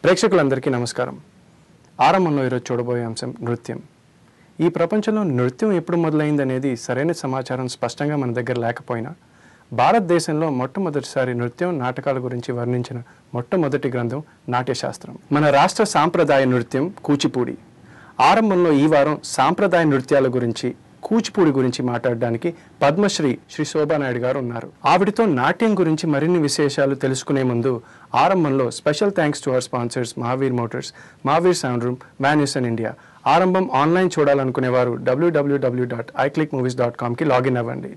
ప్రేక్షకులందరికీ నమస్కారం ఆరంభంలో ఈరోజు చూడబోయే అంశం నృత్యం ఈ ప్రపంచంలో నృత్యం ఎప్పుడు మొదలైందనేది సరైన సమాచారం స్పష్టంగా మన దగ్గర లేకపోయినా భారతదేశంలో మొట్టమొదటిసారి నృత్యం నాటకాల గురించి వర్ణించిన మొట్టమొదటి గ్రంథం నాట్యశాస్త్రం మన రాష్ట్ర సాంప్రదాయ నృత్యం కూచిపూడి ఆరంభంలో ఈ వారం సాంప్రదాయ నృత్యాల గురించి కూచిపూడి గురించి మాట్లాడడానికి పద్మశ్రీ శ్రీ శోభానాయుడు గారు ఉన్నారు ఆవిడతో నాట్యం గురించి మరిన్ని విశేషాలు తెలుసుకునే ముందు ఆరంభంలో special thanks to our sponsors Mahavir Motors Mahavir sound room మ్యాన్యూసన్ India ఆరంభం ఆన్లైన్ చూడాలనుకునేవారు డబ్ల్యూడబ్ల్యూడబ్ల్యూ dot iClick movies dot కామ్కి login అవ్వండి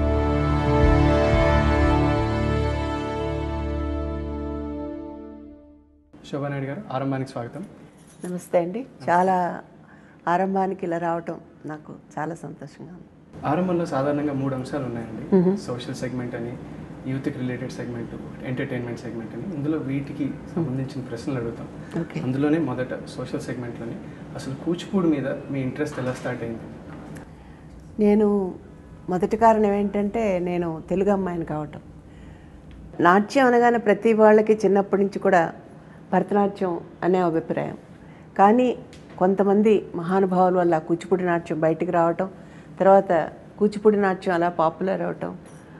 శోభానాయుడు గారు ఆరంభానికి స్వాగతం నమస్తే అండి చాలా ఆరంభానికి ఇలా రావటం నాకు చాలా సంతోషంగా ఉంది ఆరంభంలో సాధారణంగా మూడు అంశాలు ఉన్నాయండి సోషల్ సెగ్మెంట్ అని యూత్కి రిలేటెడ్ సెగ్మెంట్ ఎంటర్టైన్మెంట్ సెగ్మెంట్ అని ఇందులో వీటికి సంబంధించిన ప్రశ్నలు అడుగుతాం ఓకే అందులోనే మొదట సోషల్ సెగ్మెంట్లోనే అసలు కూచిపూడి మీద మీ ఇంట్రెస్ట్ ఎలా స్టార్ట్ అయింది నేను మొదటి కారణం ఏంటంటే నేను తెలుగు అమ్మాయిని కావటం నాట్యం అనగానే ప్రతి వాళ్ళకి చిన్నప్పటి నుంచి కూడా భరతనాట్యం అనే అభిప్రాయం కానీ కొంతమంది మహానుభావుల వల్ల కూచిపూడి నాట్యం బయటికి రావటం తర్వాత కూచిపూడి నాట్యం అలా పాపులర్ అవటం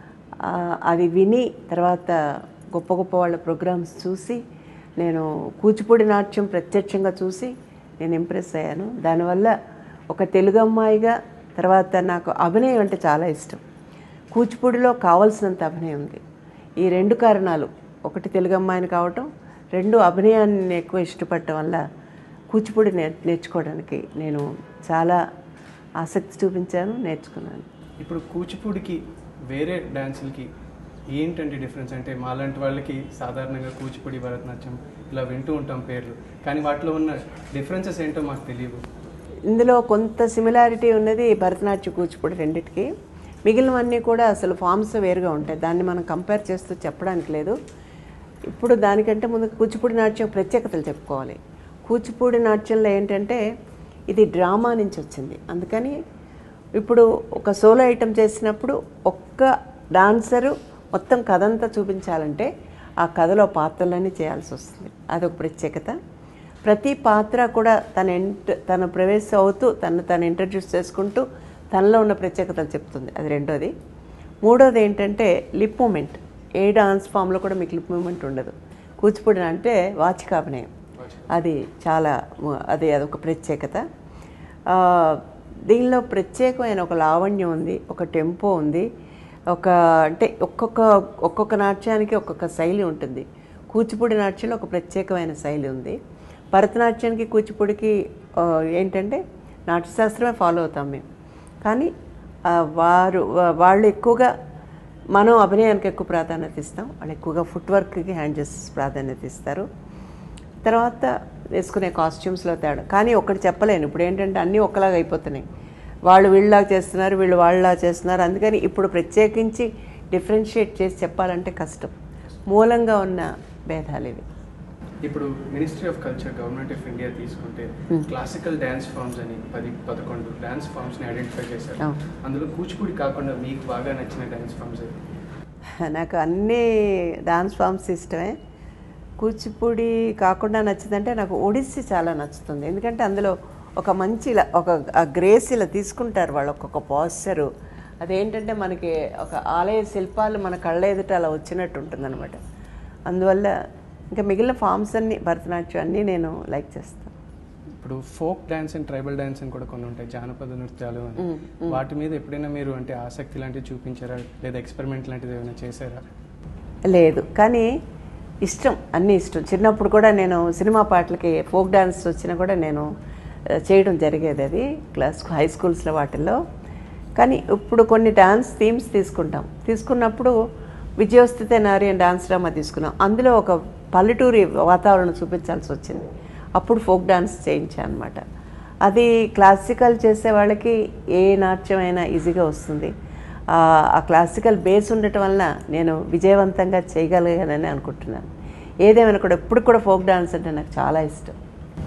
ఆ, అది విని తర్వాత గొప్ప గొప్ప వాళ్ళ ప్రోగ్రామ్స్ చూసి నేను కూచిపూడి నాట్యం ప్రత్యక్షంగా చూసి నేను ఇంప్రెస్ అయ్యాను దానివల్ల ఒక తెలుగు అమ్మాయిగా తర్వాత నాకు అభినయం అంటే చాలా ఇష్టం కూచిపూడిలో కావాల్సినంత అభినయం ఉంది ఈ రెండు కారణాలు ఒకటి తెలుగు అమ్మాయిని కావటం రెండు అభినయాన్ని ఎక్కువ ఇష్టపడటం వల్ల కూచిపూడి నేర్ నేర్చుకోవడానికి నేను చాలా ఆసక్తి చూపించాను నేర్చుకున్నాను ఇప్పుడు కూచిపూడికి వేరే డ్యాన్సులకి ఏంటంటే డిఫరెన్స్ అంటే మాలాంటి వాళ్ళకి సాధారణంగా కూచిపూడి భరతనాట్యం ఇలా వింటూ ఉంటాం పేర్లు కానీ వాటిలో ఉన్న డిఫరెన్సెస్ ఏంటో మాకు తెలియదు ఇందులో కొంత సిమిలారిటీ ఉన్నది భరతనాట్య కూచిపూడి రెండిటికి మిగిలినవన్నీ కూడా అసలు ఫామ్స్ వేరుగా ఉంటాయి దాన్ని మనం కంపేర్ చేస్తూ చెప్పడానికి లేదు ఇప్పుడు దానికంటే ముందు కూచిపూడి నాట్యం ప్రత్యేకతలు చెప్పుకోవాలి కూచిపూడి నాట్యంలో ఏంటంటే ఇది డ్రామా నుంచి వచ్చింది అందుకని ఇప్పుడు ఒక సోలో ఐటమ్ చేసినప్పుడు ఒక్క డాన్సరు మొత్తం కథ అంతా చూపించాలంటే ఆ కథలో పాత్రలన్నీ చేయాల్సి వస్తుంది అదొక ప్రత్యేకత ప్రతి పాత్ర కూడా తన ఎంట తన ప్రవేశం అవుతూ తను తను ఇంట్రడ్యూస్ చేసుకుంటూ తనలో ఉన్న ప్రత్యేకతలు చెప్తుంది అది రెండోది మూడోది ఏంటంటే లిప్ మూమెంట్ ఏ డాన్స్ ఫామ్లో కూడా మీకు లిప్ మూమెంట్ ఉండదు కూచిపూడి అంటే వాచికాభినయం అది చాలా ము- అది అదొక ప్రత్యేకత ఆ, దీనిలో ప్రత్యేకమైన ఒక లావణ్యం ఉంది ఒక టెంపో ఉంది ఒక అంటే ఒక్కొక్క ఒక్కొక్క నాట్యానికి ఒక్కొక్క శైలి ఉంటుంది కూచిపూడి నాట్యంలో ఒక ప్రత్యేకమైన శైలి ఉంది భరతనాట్యానికి కూచిపూడికి ఆ, ఏంటంటే నాట్యశాస్త్రమే ఫాలో అవుతాం మేము కానీ ఆ, వారు వా- వాళ్ళు ఎక్కువగా మనం అభినయానికి ఎక్కువ ప్రాధాన్యత ఇస్తాం వాళ్ళు ఎక్కువగా ఫుట్ వర్క్కి హ్యాండ్ చేసి ప్రాధాన్యత ఇస్తారు తర్వాత వేసుకునే కాస్ట్యూమ్స్లో తేడా కానీ ఒకటి చెప్పలేను ఇప్పుడు ఏంటంటే అన్నీ ఒకలాగా అయిపోతున్నాయి వాళ్ళు వీళ్ళలాగా చేస్తున్నారు వీళ్ళు వాళ్ళలా చేస్తున్నారు అందుకని ఇప్పుడు ప్రత్యేకించి డిఫరెన్షియేట్ చేసి చెప్పాలంటే కష్టం మూలంగా ఉన్న భేదాలు ఇవి ఇప్పుడు ministry of culture government of India తీసుకుంటే క్లాసికల్ డ్యాన్స్ ఫామ్స్ అని పది పదకొండు డ్యాన్స్ ఫామ్స్ ని ఐడెంటిఫై చేశారు అవును. అందులో కూచిపూడి కాకుండా మీకు బాగా నచ్చిన డ్యాన్స్ ఫామ్స్ ఏవి? నాకు అన్ని డాన్స్ ఫామ్స్ ఇష్టమే కూచిపూడి కాకుండా నచ్చిందంటే నాకు ఒడిస్సీ చాలా నచ్చుతుంది ఎందుకంటే అందులో ఒక మంచి ఇలా ఒక ఆ గ్రేస్ ఇలా తీసుకుంటారు వాళ్ళు ఒక్కొక్క పాస్చరు అదేంటంటే మనకి ఒక ఆలయ శిల్పాలు మన కళ్ళ ఎదుట అలా వచ్చినట్టు ఉంటుందన్నమాట అందువల్ల ఇంకా మిగిలిన ఫామ్స్ అన్ని భరతనాట్యం అన్నీ నేను లైక్ చేస్తాను ఇప్పుడు folk dance and tribal dance అని కూడా కొన్ని ఉంటాయి జానపద నృత్యాలు అని వాటి మీద ఎప్పుడైనా మీరు అంటే ఆసక్తి లాంటివి చూపించారా లేదా ఎక్స్పెరిమెంట్ లాంటిది ఏమైనా చేశారా లేదు కానీ ఇష్టం అన్నీ ఇష్టం చిన్నప్పుడు కూడా నేను సినిమా పాటలకి ఫోక్ డాన్స్ వచ్చినా కూడా నేను ఆ, చేయడం జరిగేది అది క్లాస్ హై స్కూల్స్లో వాటిల్లో కానీ ఇప్పుడు కొన్ని డాన్స్ థీమ్స్ తీసుకుంటాం తీసుకున్నప్పుడు విజయోస్థిత నారి అని డాన్స్ డ్రామా తీసుకున్నాం అందులో ఒక పల్లెటూరి వాతావరణం చూపించాల్సి వచ్చింది అప్పుడు ఫోక్ డాన్స్ చేయించాను అనమాట అది క్లాసికల్ చేసే వాళ్ళకి ఏ నాట్యం అయినా ఈజీగా వస్తుంది ఆ ఆ క్లాసికల్ బేస్ ఉండటం వల్ల నేను విజయవంతంగా చేయగలిగానని అనుకుంటున్నాను ఏదేమైనా కూడా ఎప్పుడు కూడా ఫోక్ డాన్స్ అంటే నాకు చాలా ఇష్టం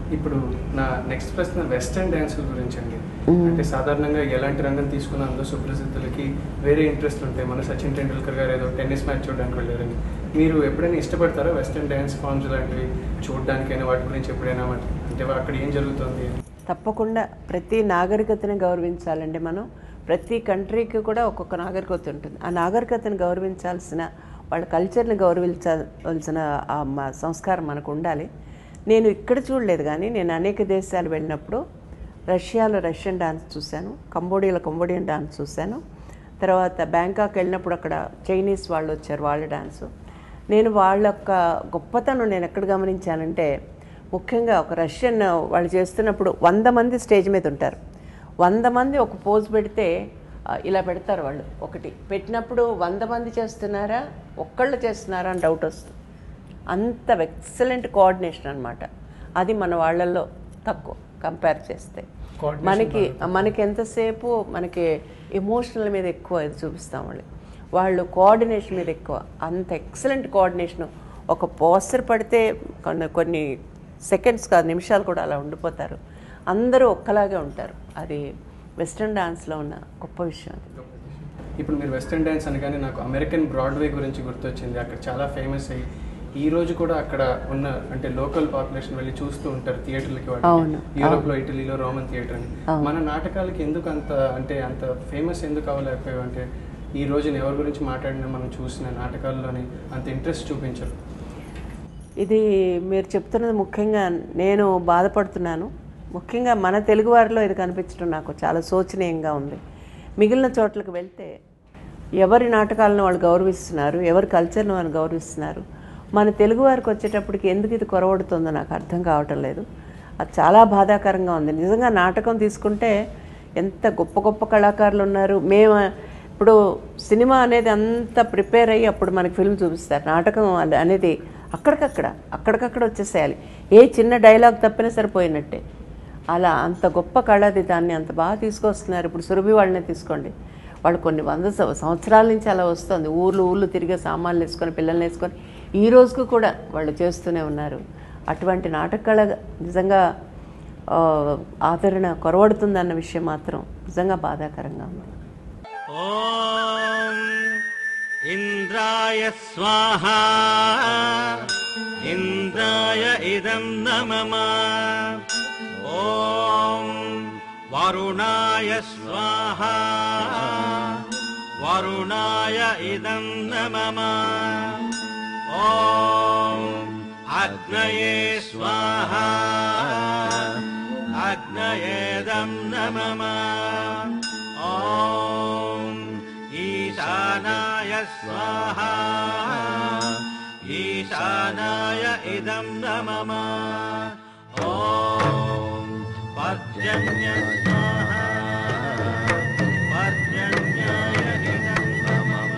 ఇప్పుడు నా నెక్స్ట్ ప్రశ్న వెస్టర్న్ డ్యాన్సుల గురించి అండి అంటే సాధారణంగా ఎలాంటి రంగం తీసుకున్న అందరూ సుప్రసిద్ధులకి వేరే ఇంట్రెస్ట్ ఉంటాయి మన సచిన్ టెండూల్కర్ గారు ఏదో టెన్నిస్ మ్యాచ్ చూడడానికి వెళ్ళారని మీరు ఎప్పుడైనా ఇష్టపడతారా వెస్టర్న్ డ్యాన్స్ ఫార్మ్స్ లాంటివి చూడడానికైనా వాటి గురించి ఎప్పుడైనా మరి అంటే అక్కడ ఏం జరుగుతుంది అని తప్పకుండా ప్రతి నాగరికతని గౌరవించాలండి మనం ప్రతి కంట్రీకి కూడా ఒక్కొక్క నాగరికత ఉంటుంది ఆ నాగరికతను గౌరవించాల్సిన వాళ్ళ కల్చర్ని గౌరవించాల్సిన ఆ మ- సంస్కారం మనకు ఉండాలి నేను ఇక్కడ చూడలేదు కానీ నేను అనేక దేశాలు వెళ్ళినప్పుడు రష్యాలో రష్యన్ డాన్స్ చూశాను కంబోడియాలో కంబోడియన్ డాన్స్ చూశాను తర్వాత బ్యాంకాక్ వెళ్ళినప్పుడు అక్కడ చైనీస్ వాళ్ళు వచ్చారు వాళ్ళ డాన్సు నేను వాళ్ళ యొక్క గొప్పతనం నేను ఎక్కడ గమనించానంటే ముఖ్యంగా ఒక రష్యన్ వాళ్ళు చేస్తున్నప్పుడు వంద మంది స్టేజ్ మీద ఉంటారు వంద మంది ఒక పోజ్ పెడితే ఆ, ఇలా పెడతారు వాళ్ళు ఒకటి పెట్టినప్పుడు వంద మంది చేస్తున్నారా ఒక్కళ్ళు చేస్తున్నారా అని డౌట్ వస్తుంది అంత ఎక్సలెంట్ కోఆర్డినేషన్ అనమాట అది మన వాళ్ళల్లో తక్కువ కంపేర్ చేస్తే Coordination మనకి మనకి ఎంతసేపు మనకి ఎమోషనల్ మీద ఎక్కువ ఇది చూపిస్తాం వాళ్ళు వాళ్ళు కోఆర్డినేషన్ మీద ఎక్కువ అంత ఎక్సలెంట్ కోఆర్డినేషన్ ఒక పోస్టర్ పడితే కొన్ని కొన్ని సెకండ్స్ కాదు నిమిషాలు కూడా అలా ఉండిపోతారు అందరూ ఒక్కలాగే ఉంటారు అది వెస్ట్రన్ డాన్స్లో ఉన్న గొప్ప విషయం అది ఇప్పుడు మీరు వెస్టర్న్ డ్యాన్స్ అనగానే నాకు అమెరికన్ బ్రాడ్వే గురించి గుర్తొచ్చింది అక్కడ చాలా ఫేమస్ అయ్యి ఈ రోజు కూడా అక్కడ ఉన్న అంటే లోకల్ పాపులేషన్ వెళ్ళి చూస్తూ ఉంటారు థియేటర్లకి అవును, యూరోప్ లో ఇటలీలో రోమన్ థియేటర్ అని మన నాటకాలకి ఎందుకు అంత అంటే అంత ఫేమస్ ఎందుకు అవ్వలేకపోయావు అంటే ఈ రోజున ఎవరి గురించి మాట్లాడినా మనం చూసిన నాటకాల్లోని అంత ఇంట్రెస్ట్ చూపించరు ఇది మీరు చెప్తున్నది ముఖ్యంగా నేను బాధపడుతున్నాను ముఖ్యంగా మన తెలుగు వారిలో ఇది కనిపించడం నాకు చాలా శోచనీయంగా ఉంది మిగిలిన చోట్లకు వెళ్తే ఎవరి నాటకాలను వాళ్ళు గౌరవిస్తున్నారు ఎవరి కల్చర్ను వాళ్ళు గౌరవిస్తున్నారు మన తెలుగు వారికి వచ్చేటప్పటికి ఎందుకు ఇది కొరవడుతుందో నాకు అర్థం కావటం లేదు అది చాలా బాధాకరంగా ఉంది నిజంగా నాటకం తీసుకుంటే ఎంత గొప్ప గొప్ప కళాకారులు ఉన్నారు మేము ఇప్పుడు సినిమా అనేది అంత ప్రిపేర్ అయ్యి అప్పుడు మనకి ఫిల్మ్ చూపిస్తారు నాటకం అద- అనేది అక్కడికక్కడ అక్కడికక్కడ వచ్చేసేయాలి ఏ చిన్న డైలాగ్ తప్పినా సరిపోయినట్టే అలా అంత గొప్ప కళది దాన్ని అంత బాగా తీసుకొస్తున్నారు ఇప్పుడు సురభి వాళ్ళనే తీసుకోండి వాళ్ళు కొన్ని వంద సం- సంవత్సరాల నుంచి అలా వస్తుంది ఊర్లు ఊర్లు తిరిగే సామాన్లు వేసుకొని పిల్లల్ని వేసుకొని ఈ రోజుకు కూడా వాళ్ళు చేస్తూనే ఉన్నారు అటువంటి నాటక కళ నిజంగా ఆ, ఆదరణ కొరవడుతుందన్న విషయం మాత్రం నిజంగా బాధాకరంగా ఉంది ॐ इन्द्राय स्वाहा इन्द्राय इदं न मम ॐ वरुणाय स्वाहा वरुणाय इदं न मम ॐ अग्नये स्वाहा अग्नयेदं न मम ॐ ईशानाय स्वाहा ईशानाय इदं न मम ॐ पर्जन्य स्वाहा पर्जन्याय इदं न मम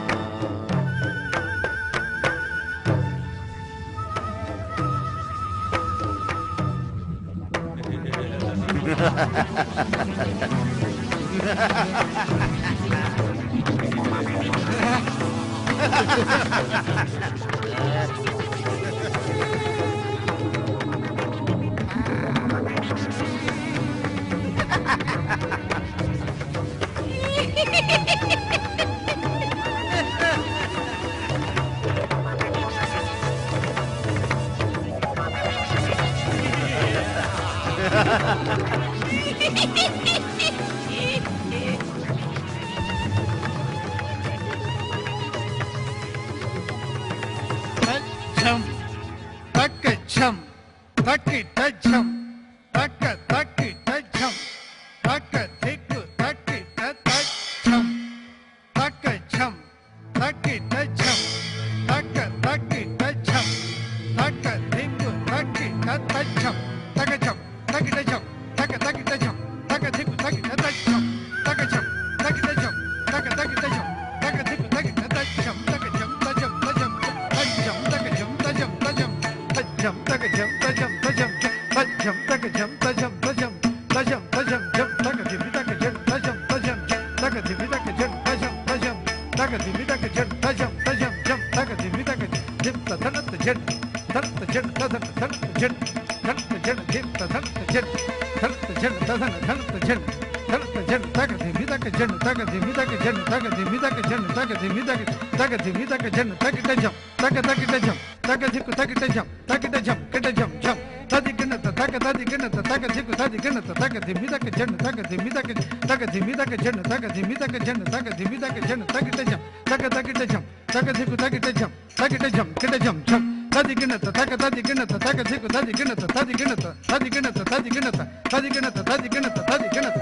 Tacham, takacham, taki tacham, taka taki tacham, taka tiku taki tacham, takacham, taki tacham, taka taki tacham, taka tiku taki tacham, takacham, taki tacham, taka taki tacham, taka tiku taki tacham, takacham, taki tacham, taka taki tacham, taka tiku taki tacham, takacham, tacham, tacham, tacham, takacham, tacham, tacham, tacham, takacham, tacham, tacham, tacham, takacham, tacham, tacham, tacham, tacham, jam, takachim, takacham, tacham, tacham, takachim, takacham, tacham, tacham, takachim, takacham, tacham, tacham, jam, takachim, takacham, jim, tatanat, jam, tatanat, jam, tatanat, jam, tatanat, jam, తగ ధిమి తగ జను తగ ధిమి తగ జను తగ ధిమి తగ జను తగ ధిమి తగ తగ ధిమి తగ జను తగిట జం తగ తగిట జం తగ ధిక్కు తగిట జం తగిట జం కిట జం జం తది గిన్నత తగ తది గిన్నత తగ ధిక్కు తది గిన్నత తగ ధిమి తగ జను తగ ధిమి తగ తగ ధిమి తగ జను తగ ధిమి తగ జను తగ ధిమి తగ జను తగిట జం తగ తగిట జం తగ ధిక్కు తగిట జం తగిట జం కిట జం జం తది గిన్నత తగ తది గిన్నత తగ ధిక్కు తది గిన్నత తది గిన్నత తది గిన్నత తది గిన్నత తది గిన్నత తది గిన్నత తది గిన్నత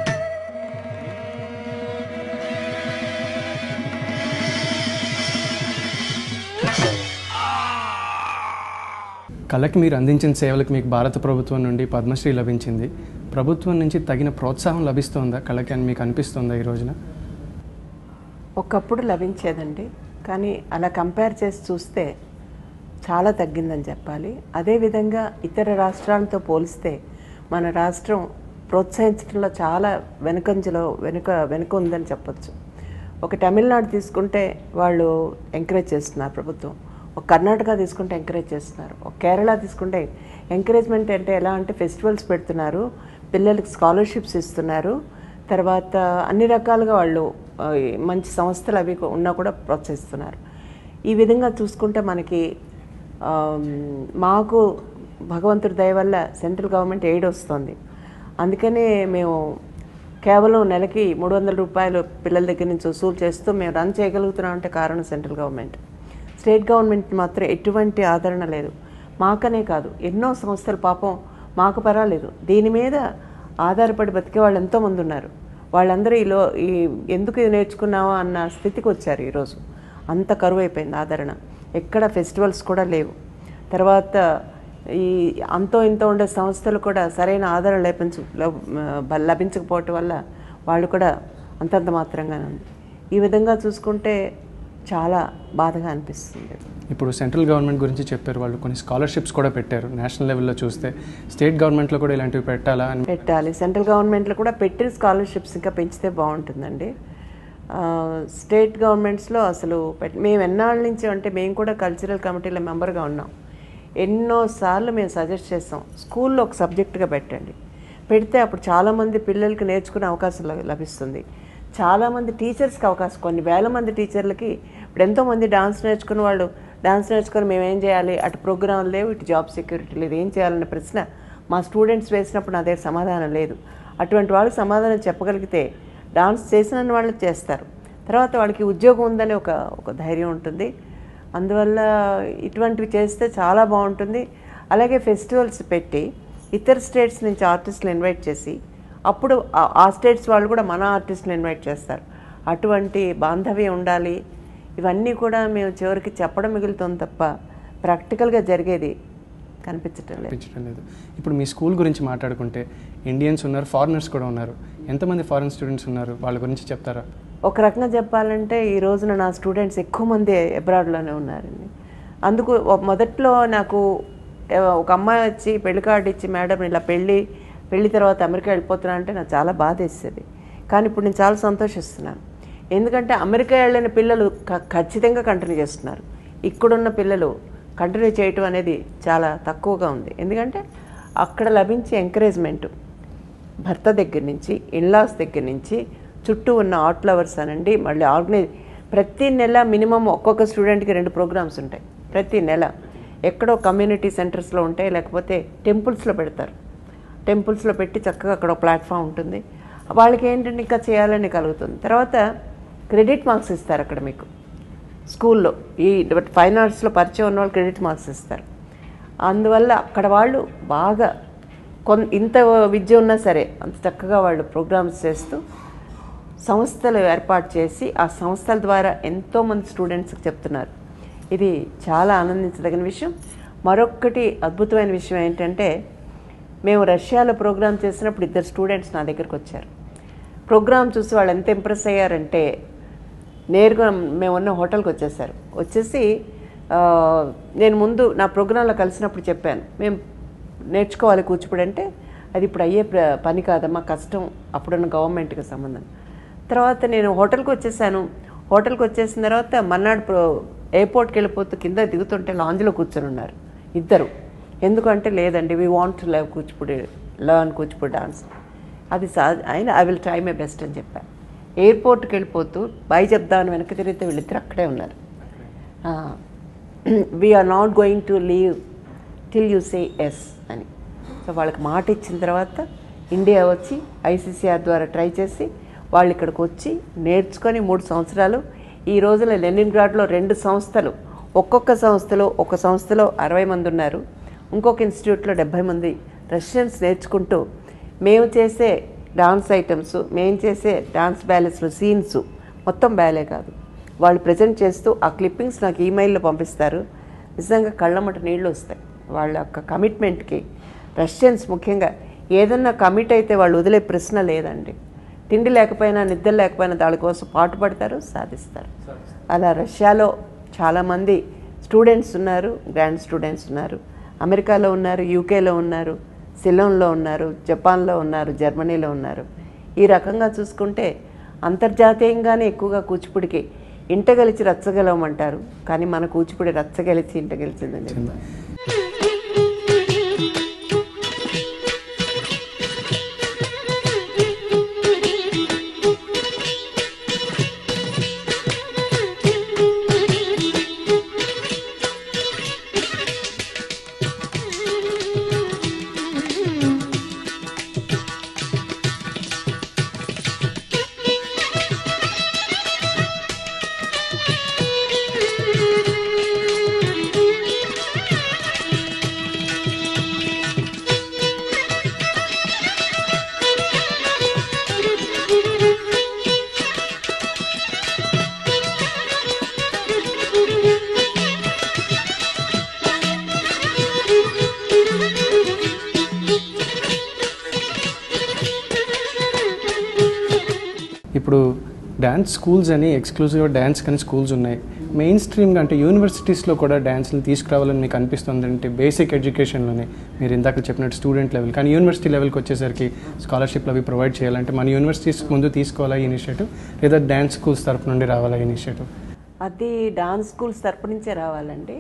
కళకి మీరు అందించిన సేవలకు మీకు భారత ప్రభుత్వం నుండి పద్మశ్రీ లభించింది ప్రభుత్వం నుంచి తగిన ప్రోత్సాహం లభిస్తోందా కళకి అని మీకు అనిపిస్తుందా ఈ రోజున ఒకప్పుడు లభించేదండి కానీ అలా కంపేర్ చేసి చూస్తే చాలా తగ్గిందని చెప్పాలి అదేవిధంగా ఇతర రాష్ట్రాలతో పోలిస్తే మన రాష్ట్రం ప్రోత్సహించడంలో చాలా వెనుకంజలో వెనుక వెనుక ఉందని చెప్పొచ్చు ఒక తమిళనాడు తీసుకుంటే వాళ్ళు ఎంకరేజ్ చేస్తున్నారు ప్రభుత్వం ఒక కర్ణాటక తీసుకుంటే ఎంకరేజ్ చేస్తున్నారు ఒక కేరళ తీసుకుంటే ఎంకరేజ్మెంట్ అంటే ఎలా అంటే ఫెస్టివల్స్ పెడుతున్నారు పిల్లలకి స్కాలర్షిప్స్ ఇస్తున్నారు తర్వాత అన్ని రకాలుగా వాళ్ళు ఆ, మంచి సంస్థలు అవి ఉన్నా కూడా ప్రోత్సహిస్తున్నారు ఈ విధంగా చూసుకుంటే మనకి ఆమ్, మాకు భగవంతుడి దయ వల్ల సెంట్రల్ గవర్నమెంట్ ఎయిడ్ వస్తుంది అందుకనే మేము కేవలం నెలకి మూడు వందల రూపాయలు పిల్లల దగ్గర నుంచి వసూలు చేస్తూ మేము రన్ చేయగలుగుతున్నాం అంటే కారణం సెంట్రల్ గవర్నమెంట్ స్టేట్ గవర్నమెంట్ మాత్రం ఎటువంటి ఆదరణ లేదు మాకనే కాదు ఎన్నో సంస్థలు పాపం మాకు పర్వాలేదు దీని మీద ఆధారపడి బతికే వాళ్ళు ఎంతోమంది ఉన్నారు వాళ్ళందరూ ఈలో ఈ ఎందుకు ఇది నేర్చుకున్నావా అన్న స్థితికి వచ్చారు ఈరోజు అంత కరువు అయిపోయింది ఆదరణ ఎక్కడ ఫెస్టివల్స్ కూడా లేవు తర్వాత ఈ అంతో ఇంతో ఉండే సంస్థలు కూడా సరైన ఆదరణ లభించ లబ్- లభించకపోవటం వల్ల వాళ్ళు కూడా అంతంత మాత్రంగానే ఉంది ఈ విధంగా చూసుకుంటే చాలా బాధగా అనిపిస్తుంది ఇప్పుడు సెంట్రల్ గవర్నమెంట్ గురించి చెప్పారు వాళ్ళు కొన్ని స్కాలర్షిప్స్ కూడా పెట్టారు నేషనల్ లెవెల్లో చూస్తే స్టేట్ గవర్నమెంట్లో కూడా ఇలాంటివి పెట్టాలా అని పెట్టాలి సెంట్రల్ గవర్నమెంట్లో కూడా పెట్టిన స్కాలర్షిప్స్ ఇంకా పెంచితే బాగుంటుందండి ఆ, స్టేట్ గవర్నమెంట్స్లో అసలు పెట్- మేము ఎన్నాళ్ళ నుంచి అంటే మేము కూడా కల్చరల్ కమిటీలో మెంబర్గా ఉన్నాం ఎన్నోసార్లు మేము సజెస్ట్ చేస్తాం స్కూల్లో ఒక సబ్జెక్టుగా పెట్టండి పెడితే అప్పుడు చాలామంది పిల్లలకి నేర్చుకునే అవకాశం లభి- లభిస్తుంది చాలామంది టీచర్స్కి అవకాశం కొన్ని వేల మంది టీచర్లకి ఇప్పుడు ఎంతోమంది డాన్స్ నేర్చుకున్న వాళ్ళు డాన్స్ నేర్చుకొని మేము ఏం చేయాలి అటు ప్రోగ్రాం లేవు ఇటు జాబ్ సెక్యూరిటీ లేదు ఏం చేయాలనే ప్రశ్న మా స్టూడెంట్స్ వేసినప్పుడు నా దగ్గర సమాధానం లేదు అటువంటి వాళ్ళకి సమాధానం చెప్పగలిగితే డాన్స్ చేసిన వాళ్ళు చేస్తారు తర్వాత వాళ్ళకి ఉద్యోగం ఉందని ఒక ఒక ధైర్యం ఉంటుంది అందువల్ల ఇటువంటివి చేస్తే చాలా బాగుంటుంది అలాగే ఫెస్టివల్స్ పెట్టి ఇతర స్టేట్స్ నుంచి ఆర్టిస్టులు ఇన్వైట్ చేసి అప్పుడు ఆ- ఆ స్టేట్స్ వాళ్ళు కూడా మన ఆర్టిస్టులు ఇన్వైట్ చేస్తారు అటువంటి బాంధవ్యం ఉండాలి ఇవన్నీ కూడా మేము చివరికి చెప్పడం మిగులుతుంది తప్ప ప్రాక్టికల్గా జరిగేది కనిపించటం లేదు అనిపించడం లేదు ఇప్పుడు మీ స్కూల్ గురించి మాట్లాడుకుంటే ఇండియన్స్ ఉన్నారు ఫారినర్స్ కూడా ఉన్నారు ఎంతమంది ఫారిన్ స్టూడెంట్స్ ఉన్నారు వాళ్ళ గురించి చెప్తారా ఒక రకంగా చెప్పాలంటే ఈ రోజున నా స్టూడెంట్స్ ఎక్కువ మంది అబ్రాడ్లోనే ఉన్నారండి అందుకు ఒ- మొదట్లో నాకు ఎవ- ఒక అమ్మాయి వచ్చి పెళ్లి కార్డు ఇచ్చి మేడం ఇలా పెళ్ళి పెళ్లి తర్వాత అమెరికా వెళ్ళిపోతున్నా అంటే నాకు చాలా బాధ వేసేది కానీ ఇప్పుడు నేను చాలా సంతోషిస్తున్నాను ఎందుకంటే అమెరికా వెళ్ళిన పిల్లలు క- ఖచ్చితంగా కంటిన్యూ చేస్తున్నారు ఇక్కడున్న పిల్లలు కంటిన్యూ చేయటం అనేది చాలా తక్కువగా ఉంది ఎందుకంటే అక్కడ లభించే ఎంకరేజ్మెంట్ భర్త దగ్గర నుంచి ఇన్లాస్ దగ్గర నుంచి చుట్టూ ఉన్న ఆర్ట్ లవర్స్ అనండి మళ్ళీ ఆర్గనైజ్ ప్రతి నెల మినిమం ఒక్కొక్క స్టూడెంట్కి రెండు ప్రోగ్రామ్స్ ఉంటాయి ప్రతి నెల ఎక్కడో కమ్యూనిటీ సెంటర్స్లో ఉంటాయి లేకపోతే టెంపుల్స్లో పెడతారు టెంపుల్స్లో పెట్టి చక్కగా అక్కడ ప్లాట్ఫామ్ ఉంటుంది వాళ్ళకి ఏంటంటే ఇంకా చేయాలని కలుగుతుంది తర్వాత క్రెడిట్ మార్క్స్ ఇస్తారు అక్కడ మీకు స్కూల్లో ఈ ఫైన్ ఆర్ట్స్లో పరిచయం ఉన్న వాళ్ళు క్రెడిట్ మార్క్స్ ఇస్తారు అందువల్ల అక్కడ వాళ్ళు బాగా కొన్ ఇంత విద్య ఉన్నా సరే అంత చక్కగా వాళ్ళు ప్రోగ్రామ్స్ చేస్తూ సంస్థలు ఏర్పాటు చేసి ఆ సంస్థల ద్వారా ఎంతోమంది స్టూడెంట్స్కి చెప్తున్నారు ఇది చాలా ఆనందించదగిన విషయం మరొక్కటి అద్భుతమైన విషయం ఏంటంటే మేము రష్యాలో ప్రోగ్రామ్ చేసినప్పుడు ఇద్దరు స్టూడెంట్స్ నా దగ్గరికి వచ్చారు ప్రోగ్రామ్ చూసి వాళ్ళు ఎంత ఇంప్రెస్ అయ్యారంటే నేరుగా మేము ఉన్న హోటల్కి వచ్చేసారు వచ్చేసి ఆ, నేను ముందు నా ప్రోగ్రాంలో కలిసినప్పుడు చెప్పాను మేము నేర్చుకోవాలి కూచిపూడి అంటే అది ఇప్పుడు అయ్యే ప్ర- పని కాదమ్మా కష్టం అప్పుడున్న గవర్నమెంట్కి సంబంధం తర్వాత నేను హోటల్కి వచ్చేసాను హోటల్కి వచ్చేసిన తర్వాత మర్నాడు ప్రో ఎయిర్పోర్ట్కి వెళ్ళిపోతూ కింద దిగుతుంటే లాంజ్లో కూర్చొని ఉన్నారు ఇద్దరు ఎందుకంటే లేదండి we want to love Kuchipudi learn Kuchipudi dance అది సా ఆయన I will try my best అని చెప్పాను ఎయిర్పోర్ట్కి వెళ్ళిపోతూ బై చెప్దామని వెనక్కి తిరిగితే వీళ్ళిద్దరు అక్కడే ఉన్నారు we are not going to leave till you say yes అని సో వాళ్ళకి మాట ఇచ్చిన తర్వాత ఇండియా వచ్చి ఐసీసీఆర్ ద్వారా ట్రై చేసి వాళ్ళు ఇక్కడికి వచ్చి నేర్చుకొని మూడు సంవత్సరాలు ఈ రోజున లెనిన్గ్రాడ్లో రెండు సంస్థలు ఒక్కొక్క సంస్థలో ఒక సంస్థలో అరవై మంది ఉన్నారు ఇంకొక ఇన్స్టిట్యూట్లో డెబ్భై మంది రష్యన్స్ నేర్చుకుంటూ మేము చేసే డాన్స్ ఐటమ్స్ మేము చేసే డాన్స్ బ్యాలెన్స్లో సీన్స్ మొత్తం బ్యాలే కాదు వాళ్ళు ప్రజెంట్ చేస్తూ ఆ క్లిప్పింగ్స్ నాకు ఈమెయిల్లో పంపిస్తారు నిజంగా కళ్ళమట నీళ్ళు వస్తాయి వాళ్ళ యొక్క కమిట్మెంట్కి రష్యన్స్ ముఖ్యంగా ఏదన్నా కమిట్ అయితే వాళ్ళు వదిలే ప్రశ్న లేదండి తిండి లేకపోయినా నిద్ర లేకపోయినా దాని కోసం పాటుపడతారు సాధిస్తారు అలా రష్యాలో చాలామంది స్టూడెంట్స్ ఉన్నారు గ్రాండ్ స్టూడెంట్స్ ఉన్నారు అమెరికాలో ఉన్నారు యూకేలో ఉన్నారు సిలోన్లో ఉన్నారు జపాన్లో ఉన్నారు జర్మనీలో ఉన్నారు ఈ రకంగా చూసుకుంటే అంతర్జాతీయంగానే ఎక్కువగా కూచిపూడికి ఇంట గెలిచి రచ్చగలవమంటారు కానీ మన కూచిపూడి రచ్చగెలిచి ఇంట గెలిచిందని చెప్తారు ఇప్పుడు డ్యాన్స్ స్కూల్స్ అని ఎక్స్క్లూజివ్గా డ్యాన్స్ కానీ స్కూల్స్ ఉన్నాయి మెయిన్ స్ట్రీమ్గా అంటే యూనివర్సిటీస్లో కూడా డ్యాన్స్ని తీసుకురావాలని మీకు అనిపిస్తుంది అంటే బేసిక్ ఎడ్యుకేషన్లోనే మీరు ఇందాక చెప్పినట్టు స్టూడెంట్ లెవెల్ కానీ యూనివర్సిటీ లెవెల్కి వచ్చేసరికి స్కాలర్షిప్లు అవి ప్రొవైడ్ చేయాలంటే మన యూనివర్సిటీస్ ముందు తీసుకోవాలా ఈ ఇనిషియేటివ్ లేదా డ్యాన్స్ స్కూల్స్ తరపు నుండి రావాలా ఈ ఇనిషియేటివ్ అది డాన్స్ స్కూల్స్ తరపు నుంచే రావాలండి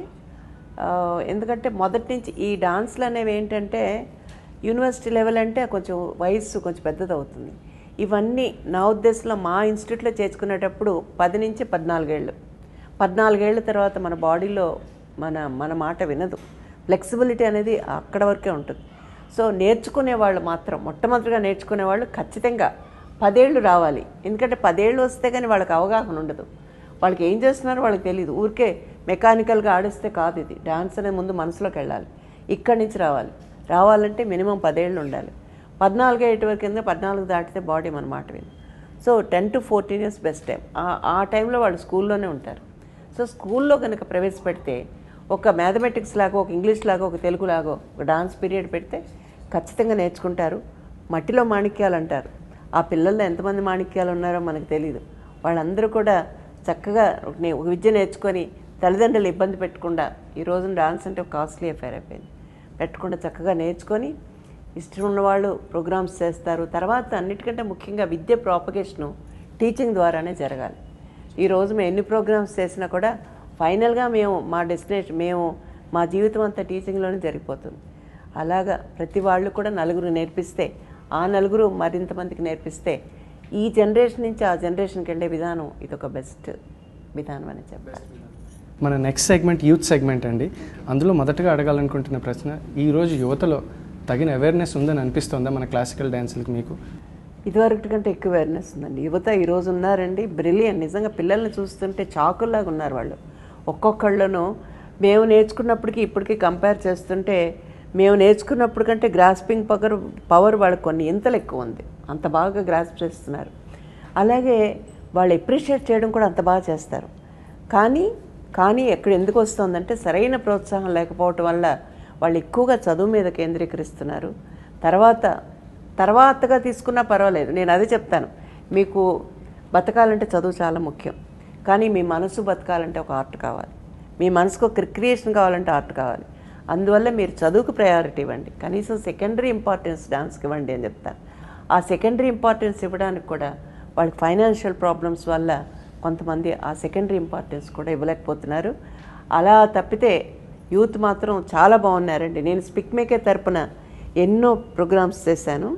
ఆ, ఎందుకంటే మొదటి నుంచి ఈ డాన్స్లు అనేవి ఏంటంటే యూనివర్సిటీ లెవెల్ అంటే కొంచెం వయస్సు కొంచెం పెద్దది అవుతుంది ఇవన్నీ నా ఉద్దేశంలో మా ఇన్స్టిట్యూట్లో చేర్చుకునేటప్పుడు పది నుంచి పద్నాలుగేళ్ళు పద్నాలుగేళ్ల తర్వాత మన బాడీలో మన మన మాట వినదు ఫ్లెక్సిబిలిటీ అనేది అక్కడ వరకే ఉంటుంది సో నేర్చుకునే వాళ్ళు మాత్రం మొట్టమొదటిగా నేర్చుకునే వాళ్ళు ఖచ్చితంగా పదేళ్ళు రావాలి ఎందుకంటే పదేళ్ళు వస్తే కానీ వాళ్ళకి అవగాహన ఉండదు వాళ్ళకి ఏం చేస్తున్నారో వాళ్ళకి తెలియదు ఊరికే మెకానికల్గా ఆడిస్తే కాదు ఇది డాన్స్ అనేది ముందు మనసులోకి వెళ్ళాలి ఇక్కడి నుంచి రావాలి రావాలంటే మినిమం పదేళ్ళు ఉండాలి పద్నాలుగు ఎయిట్ వరకు కింద పద్నాలుగు దాటితే బాడీ మన మాట విను so ten to fourteen years best time ఆ టైంలో వాళ్ళు స్కూల్లోనే ఉంటారు సో స్కూల్లో కనుక ప్రవేశపెడితే ఒక మ్యాథమెటిక్స్ లాగా ఒక ఇంగ్లీష్ లాగా ఒక తెలుగు లాగా ఒక డాన్స్ పీరియడ్ పెడితే ఖచ్చితంగా నేర్చుకుంటారు మట్టిలో మాణిక్యాలు అంటారు ఆ పిల్లల్లో ఎంతమంది మాణిక్యాలు ఉన్నారో మనకు తెలియదు వాళ్ళందరూ కూడా చక్కగా ఒక నే- ఒక విద్య నేర్చుకొని తల్లిదండ్రులు ఇబ్బంది పెట్టకుండా ఈ రోజున డాన్స్ అంటే ఒక కాస్ట్లీ అఫైర్ అయిపోయింది పెట్టకుండా చక్కగా నేర్చుకొని ఇష్టం ఉన్న వాళ్ళు ప్రోగ్రామ్స్ చేస్తారు తర్వాత అన్నిటికంటే ముఖ్యంగా విద్య ప్రాపగేషను టీచింగ్ ద్వారానే జరగాలి ఈ రోజు మేము ఎన్ని ప్రోగ్రామ్స్ చేసినా కూడా ఫైనల్గా మేము మా డెస్టినేషన్ మేము మా జీవితం అంతా టీచింగ్లోనే జరిగిపోతుంది అలాగా ప్రతి వాళ్ళు కూడా నలుగురు నేర్పిస్తే ఆ నలుగురు మరింత మందికి నేర్పిస్తే ఈ జనరేషన్ నుంచి ఆ జనరేషన్కి వెళ్ళే విధానం ఇది ఒక బెస్ట్ విధానం అని చెప్పాలి మన నెక్స్ట్ సెగ్మెంట్ యూత్ సెగ్మెంట్ అండి అందులో మొదటగా అడగాలనుకుంటున్న ప్రశ్న ఈరోజు యువతలో తగిన అవేర్నెస్ ఉందని అనిపిస్తుందా మన క్లాసికల్ డ్యాన్సులకి మీకు ఇదివరకటి కంటే ఎక్కువ అవేర్నెస్ ఉందండి యువత ఈరోజు ఉన్నారండి బ్రిలియన్ నిజంగా పిల్లల్ని చూస్తుంటే చాకుల్లాగా ఉన్నారు వాళ్ళు ఒక్కొక్కళ్ళను మేము నేర్చుకున్నప్పటికీ ఇప్పటికీ కంపేర్ చేస్తుంటే మేము నేర్చుకున్నప్పుడు కంటే గ్రాస్పింగ్ పవర్ పవర్ వాళ్ళకి కొన్ని ఇంతలు ఎక్కువ ఉంది అంత బాగా గ్రాస్ప్ చేస్తున్నారు అలాగే వాళ్ళు ఎప్రిషియేట్ చేయడం కూడా అంత బాగా చేస్తారు కానీ కానీ ఎక్కడ ఎందుకు వస్తుందంటే సరైన ప్రోత్సాహం లేకపోవటం వల్ల వాళ్ళు ఎక్కువగా చదువు మీద కేంద్రీకరిస్తున్నారు తర్వాత తర్వాతగా తీసుకున్నా పర్వాలేదు నేను అదే చెప్తాను మీకు బతకాలంటే చదువు చాలా ముఖ్యం కానీ మీ మనసు బతకాలంటే ఒక ఆర్ట్ కావాలి మీ మనసుకు ఒక క్రియేషన్ కావాలంటే ఆర్ట్ కావాలి అందువల్ల మీరు చదువుకు ప్రయారిటీ ఇవ్వండి కనీసం సెకండరీ ఇంపార్టెన్స్ డాన్స్కి ఇవ్వండి అని చెప్తాను ఆ సెకండరీ ఇంపార్టెన్స్ ఇవ్వడానికి కూడా వాళ్ళకి ఫైనాన్షియల్ ప్రాబ్లమ్స్ వల్ల కొంతమంది ఆ సెకండరీ ఇంపార్టెన్స్ కూడా ఇవ్వలేకపోతున్నారు అలా తప్పితే యూత్ మాత్రం చాలా బాగున్నారండి నేను స్పిక్ మేకే తరపున ఎన్నో ప్రోగ్రామ్స్ చేశాను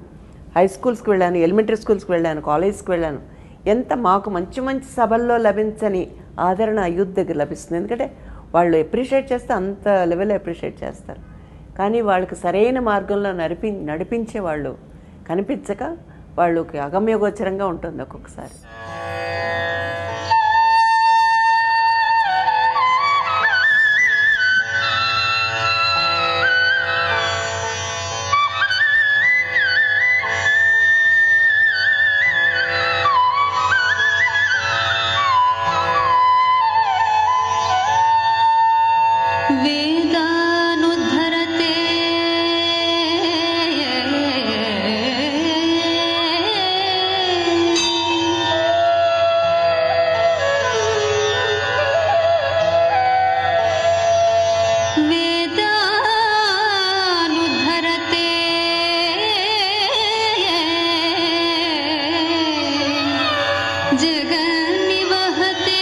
హై స్కూల్స్కి వెళ్ళాను ఎలిమెంటరీ స్కూల్స్కి వెళ్ళాను కాలేజ్కి వెళ్ళాను ఎంత మాకు మంచి మంచి సభల్లో లభించని ఆదరణ ఆ యూత్ దగ్గర లభిస్తుంది ఎందుకంటే వాళ్ళు ఎప్రిషియేట్ చేస్తే అంత లెవెల్ అప్రిషియేట్ చేస్తారు కానీ వాళ్ళకి సరైన మార్గంలో నడిపి నడిపించే వాళ్ళు కనిపించక వాళ్ళకి అగమ్యగోచరంగా ఉంటుంది ఒక్కొక్కసారి वेदानुद्धरते वेदानुद्धरते जगन्निवहते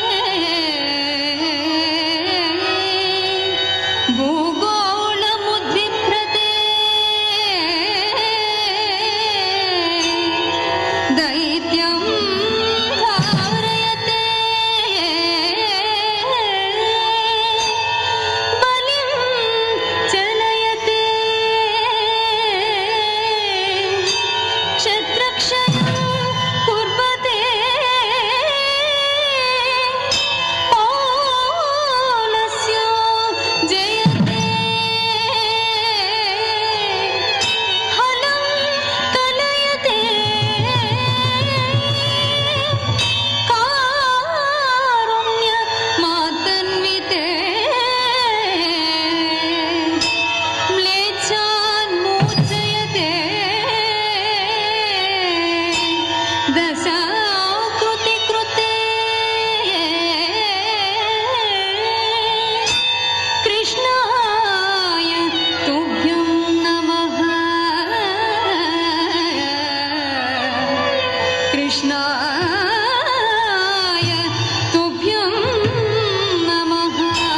भूगोळमुद्विभ्रते दैत्यं धारयते बलिं चलयते शत्रक्षयं कुर्वते पौलस्य जयते हलं कलयते कारुण्य मातन्विते म्लेच्छान् मोचयते दशाकृति कृते कृष्णाय तुभ्यं नमः कृष्णाय तुभ्यं नमः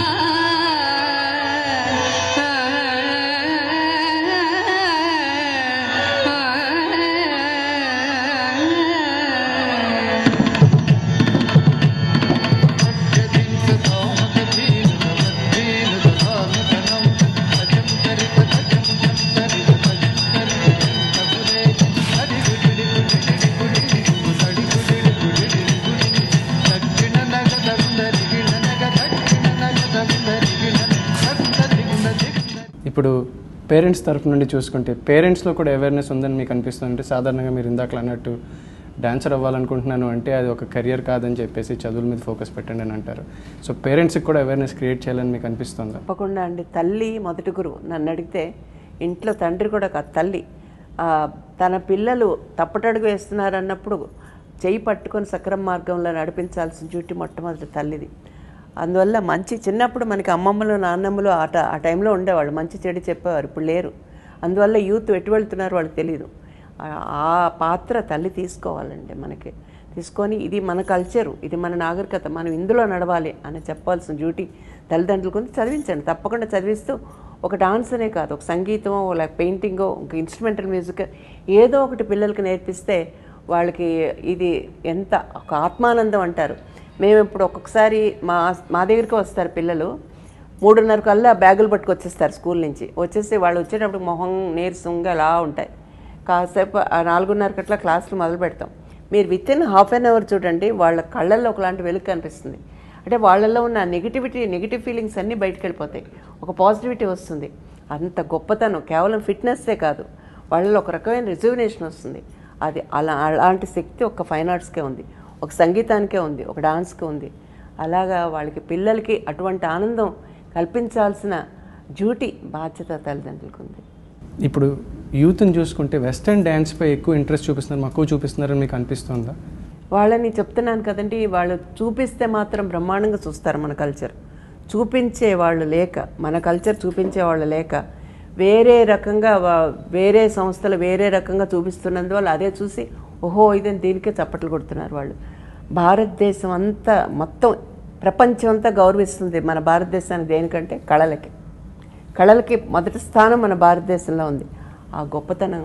ఇప్పుడు పేరెంట్స్ తరఫు నుండి చూసుకుంటే పేరెంట్స్లో కూడా అవేర్నెస్ ఉందని మీకు అనిపిస్తుంది అంటే సాధారణంగా మీరు ఇందాక అన్నట్టు డాన్సర్ అవ్వాలనుకుంటున్నాను అంటే అది ఒక కెరియర్ కాదని చెప్పేసి చదువుల మీద ఫోకస్ పెట్టండి అని అంటారు సో పేరెంట్స్కి కూడా అవేర్నెస్ క్రియేట్ చేయాలని మీకు అనిపిస్తుందా తప్పకుండా అండి తల్లి మొదటి గురువు నన్ను అడిగితే ఇంట్లో తండ్రి కూడా కాదు తల్లి ఆ, తన పిల్లలు తప్పటడుగు వేస్తున్నారు అన్నప్పుడు చెయ్యి పట్టుకొని సక్రమ మార్గంలో నడిపించాల్సిన డ్యూటీ మొట్టమొదటి తల్లిది అందువల్ల మంచి చిన్నప్పుడు మనకి అమ్మమ్మలు నాన్నమ్మలు ఆ ట- ఆ టైంలో ఉండేవాళ్ళు మంచి చెడు చెప్పేవారు ఇప్పుడు లేరు అందువల్ల యూత్ ఎటు వెళ్తున్నారు వాళ్ళకి తెలియదు ఆ- ఆ పాత్ర తల్లి తీసుకోవాలండి మనకి తీసుకొని ఇది మన కల్చరు ఇది మన నాగరికత మనం ఇందులో నడవాలి అని చెప్పాల్సిన డ్యూటీ తల్లిదండ్రులకు ఉంది చదివించండి తప్పకుండా చదివిస్తూ ఒక డాన్స్ అనే కాదు ఒక సంగీతమో లేక పెయింటింగో ఒక ఇన్స్ట్రుమెంటల్ మ్యూజిక్ ఏదో ఒకటి పిల్లలకి నేర్పిస్తే వాళ్ళకి ఇది ఎంత ఒక ఆత్మానందం అంటారు మేము ఇప్పుడు ఒక్కొక్కసారి మా మా దగ్గరికి వస్తారు పిల్లలు మూడున్నర కల్లా బ్యాగులు పట్టుకొచ్చేస్తారు స్కూల్ నుంచి వచ్చేసి వాళ్ళు వచ్చేటప్పుడు మొహం నీరసంగా అలా ఉంటాయి కాసేపు ఆ నాలుగున్నర కట్ల క్లాసులు మొదలు పెడతాం మీరు within half an hour చూడండి వాళ్ళ కళ్ళల్లో ఒకలాంటి వెలుగు కనిపిస్తుంది అంటే వాళ్ళల్లో ఉన్న నెగిటివిటీ నెగిటివ్ ఫీలింగ్స్ అన్నీ బయటకు వెళ్ళిపోతాయి ఒక పాజిటివిటీ వస్తుంది అంత గొప్పతనం కేవలం ఫిట్నెస్సే కాదు వాళ్ళలో ఒక రకమైన రిజర్వేషన్ వస్తుంది అది అలా అలాంటి శక్తి ఒక ఫైన్ ఆర్ట్స్కే ఉంది ఒక సంగీతానికే ఉంది ఒక డాన్స్కే ఉంది అలాగా వాళ్ళకి పిల్లలకి అటువంటి ఆనందం కల్పించాల్సిన డ్యూటీ బాధ్యత తల్లిదండ్రులకు ఉంది ఇప్పుడు యూత్ని చూసుకుంటే వెస్టర్న్ డ్యాన్స్పై ఎక్కువ ఇంట్రెస్ట్ చూపిస్తున్నారు మక్కువ చూపిస్తున్నారని మీకు అనిపిస్తుందా వాళ్ళని చెప్తున్నాను కదండి వాళ్ళు చూపిస్తే మాత్రం బ్రహ్మాండంగా చూస్తారు మన కల్చర్ చూపించే వాళ్ళు లేక మన కల్చర్ చూపించే వాళ్ళు లేక వేరే రకంగా వా- వేరే సంస్థలు వేరే రకంగా చూపిస్తున్నందువల్ల అదే చూసి ఓహో ఇదని దీనికే చప్పట్లు కొడుతున్నారు వాళ్ళు భారతదేశం అంతా మొత్తం ప్రపంచం అంతా గౌరవిస్తుంది మన భారతదేశాన్ని దేనికంటే కళలకి కళలకి మొదటి స్థానం మన భారతదేశంలో ఉంది ఆ గొప్పతనం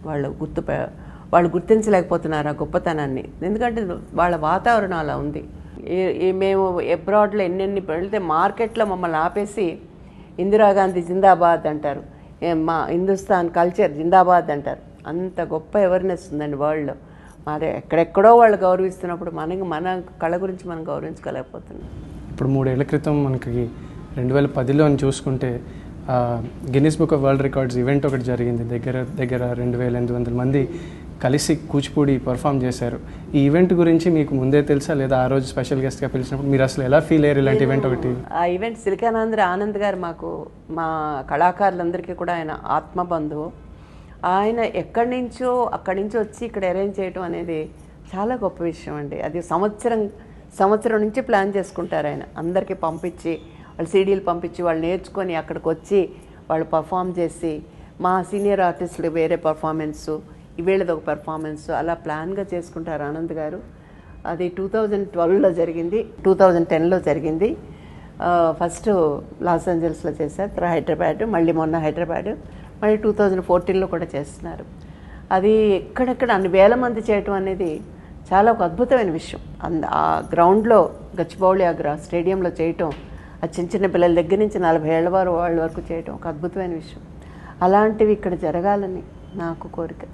వాళ్ళు గుర్తు వాళ్ళు గుర్తించలేకపోతున్నారు ఆ గొప్పతనాన్ని ఎందుకంటే వాళ్ళ వాతావరణం అలా ఉంది ఈ- ఈ మేము అబ్రాడ్లో ఎన్నెన్ని వెళ్తే మార్కెట్లో మమ్మల్ని ఆపేసి ఇందిరాగాంధీ జిందాబాద్ అంటారు ఏ మా హిందుస్థాన్ కల్చర్ జిందాబాద్ అంటారు అంత గొప్ప అవేర్నెస్ ఉందండి వరల్డ్లో మరి ఎక్కడెక్కడో వాళ్ళు గౌరవిస్తున్నప్పుడు మనకి మన కళ గురించి మనం గౌరవించుకోలేకపోతున్నాం ఇప్పుడు మూడేళ్ల క్రితం మనకి రెండు వేల పదిలో చూసుకుంటే Guinness book of world records event ఒకటి జరిగింది దగ్గర దగ్గర రెండు వేల ఎనిమిది వందల మంది కలిసి కూచిపూడి పర్ఫామ్ చేశారు ఈ ఈవెంట్ గురించి మీకు ముందే తెలుసా లేదా ఆ రోజు స్పెషల్ గెస్ట్గా పిలిచినప్పుడు మీరు అసలు ఎలా ఫీల్ అయ్యారు ఇలాంటి ఈవెంట్ ఒకటి ఆ ఈవెంట్ సిలికానాంధ్ర ఆనంద్ గారు మాకు మా కళాకారులందరికీ కూడా ఆయన ఆత్మబంధువు ఆయన ఎక్కడి నుంచో అక్కడి నుంచి వచ్చి ఇక్కడ అరేంజ్ చేయడం అనేది చాలా గొప్ప విషయం అండి అది సంవత్సరం సంవత్సరం నుంచి ప్లాన్ చేసుకుంటారు ఆయన అందరికీ పంపించి వాళ్ళు సీడీలు పంపించి వాళ్ళు నేర్చుకొని అక్కడికి వచ్చి వాళ్ళు పర్ఫామ్ చేసి మా సీనియర్ ఆర్టిస్టులు వేరే పర్ఫార్మెన్సు వీళ్ళది ఒక పర్ఫార్మెన్స్ అలా ప్లాన్గా చేసుకుంటారు ఆనంద్ గారు అది టూ థౌజండ్ ట్వెల్వ్లో జరిగింది టూ థౌజండ్ టెన్లో జరిగింది ఆ, ఫస్ట్ లాస్ ఏంజల్స్లో చేశారు తర్వాత హైదరాబాద్ మళ్ళీ మొన్న హైదరాబాద్ మళ్ళీ టూ థౌజండ్ ఫోర్టీన్లో కూడా చేస్తున్నారు అది ఎక్కడెక్కడ అన్ని వేల మంది చేయటం అనేది చాలా ఒక అద్భుతమైన విషయం అంద ఆ గ్రౌండ్లో గచ్చిబౌలి ఆ గ్రా స్టేడియంలో చేయటం ఆ చిన్న చిన్న పిల్లల దగ్గర నుంచి నలభై ఏళ్ళ వారు వాళ్ళ వరకు చేయటం ఒక అద్భుతమైన విషయం అలాంటివి ఇక్కడ జరగాలని నాకు కోరిక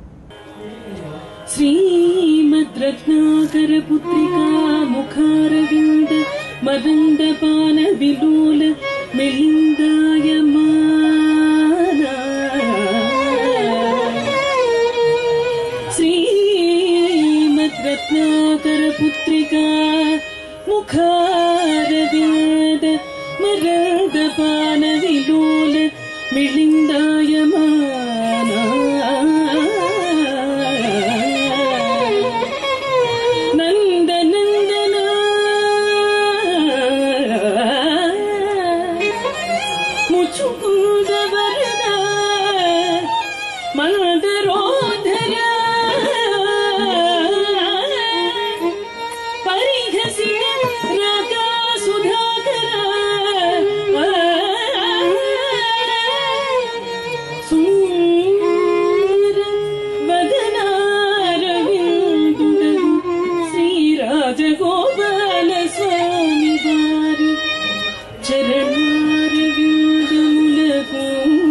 श्रीमद्रत्नाकरपुत्रिका मुखारविन्द मदन्दपानविलोल मिलिन्दायमाना श्रीमद्रत्नाकरपुत्रिका मुखारविन्द मदन्दपानविलोल मिलिन्दायमाना नन्दनन्दना मुचुकुन्दवरदा मन्दरोधरा परिहसिन रागा सुधाकरा సుందర వదనారవిందుడగు శ్రీరాజగోపాల స్వామి వారి చరణారవిందములకు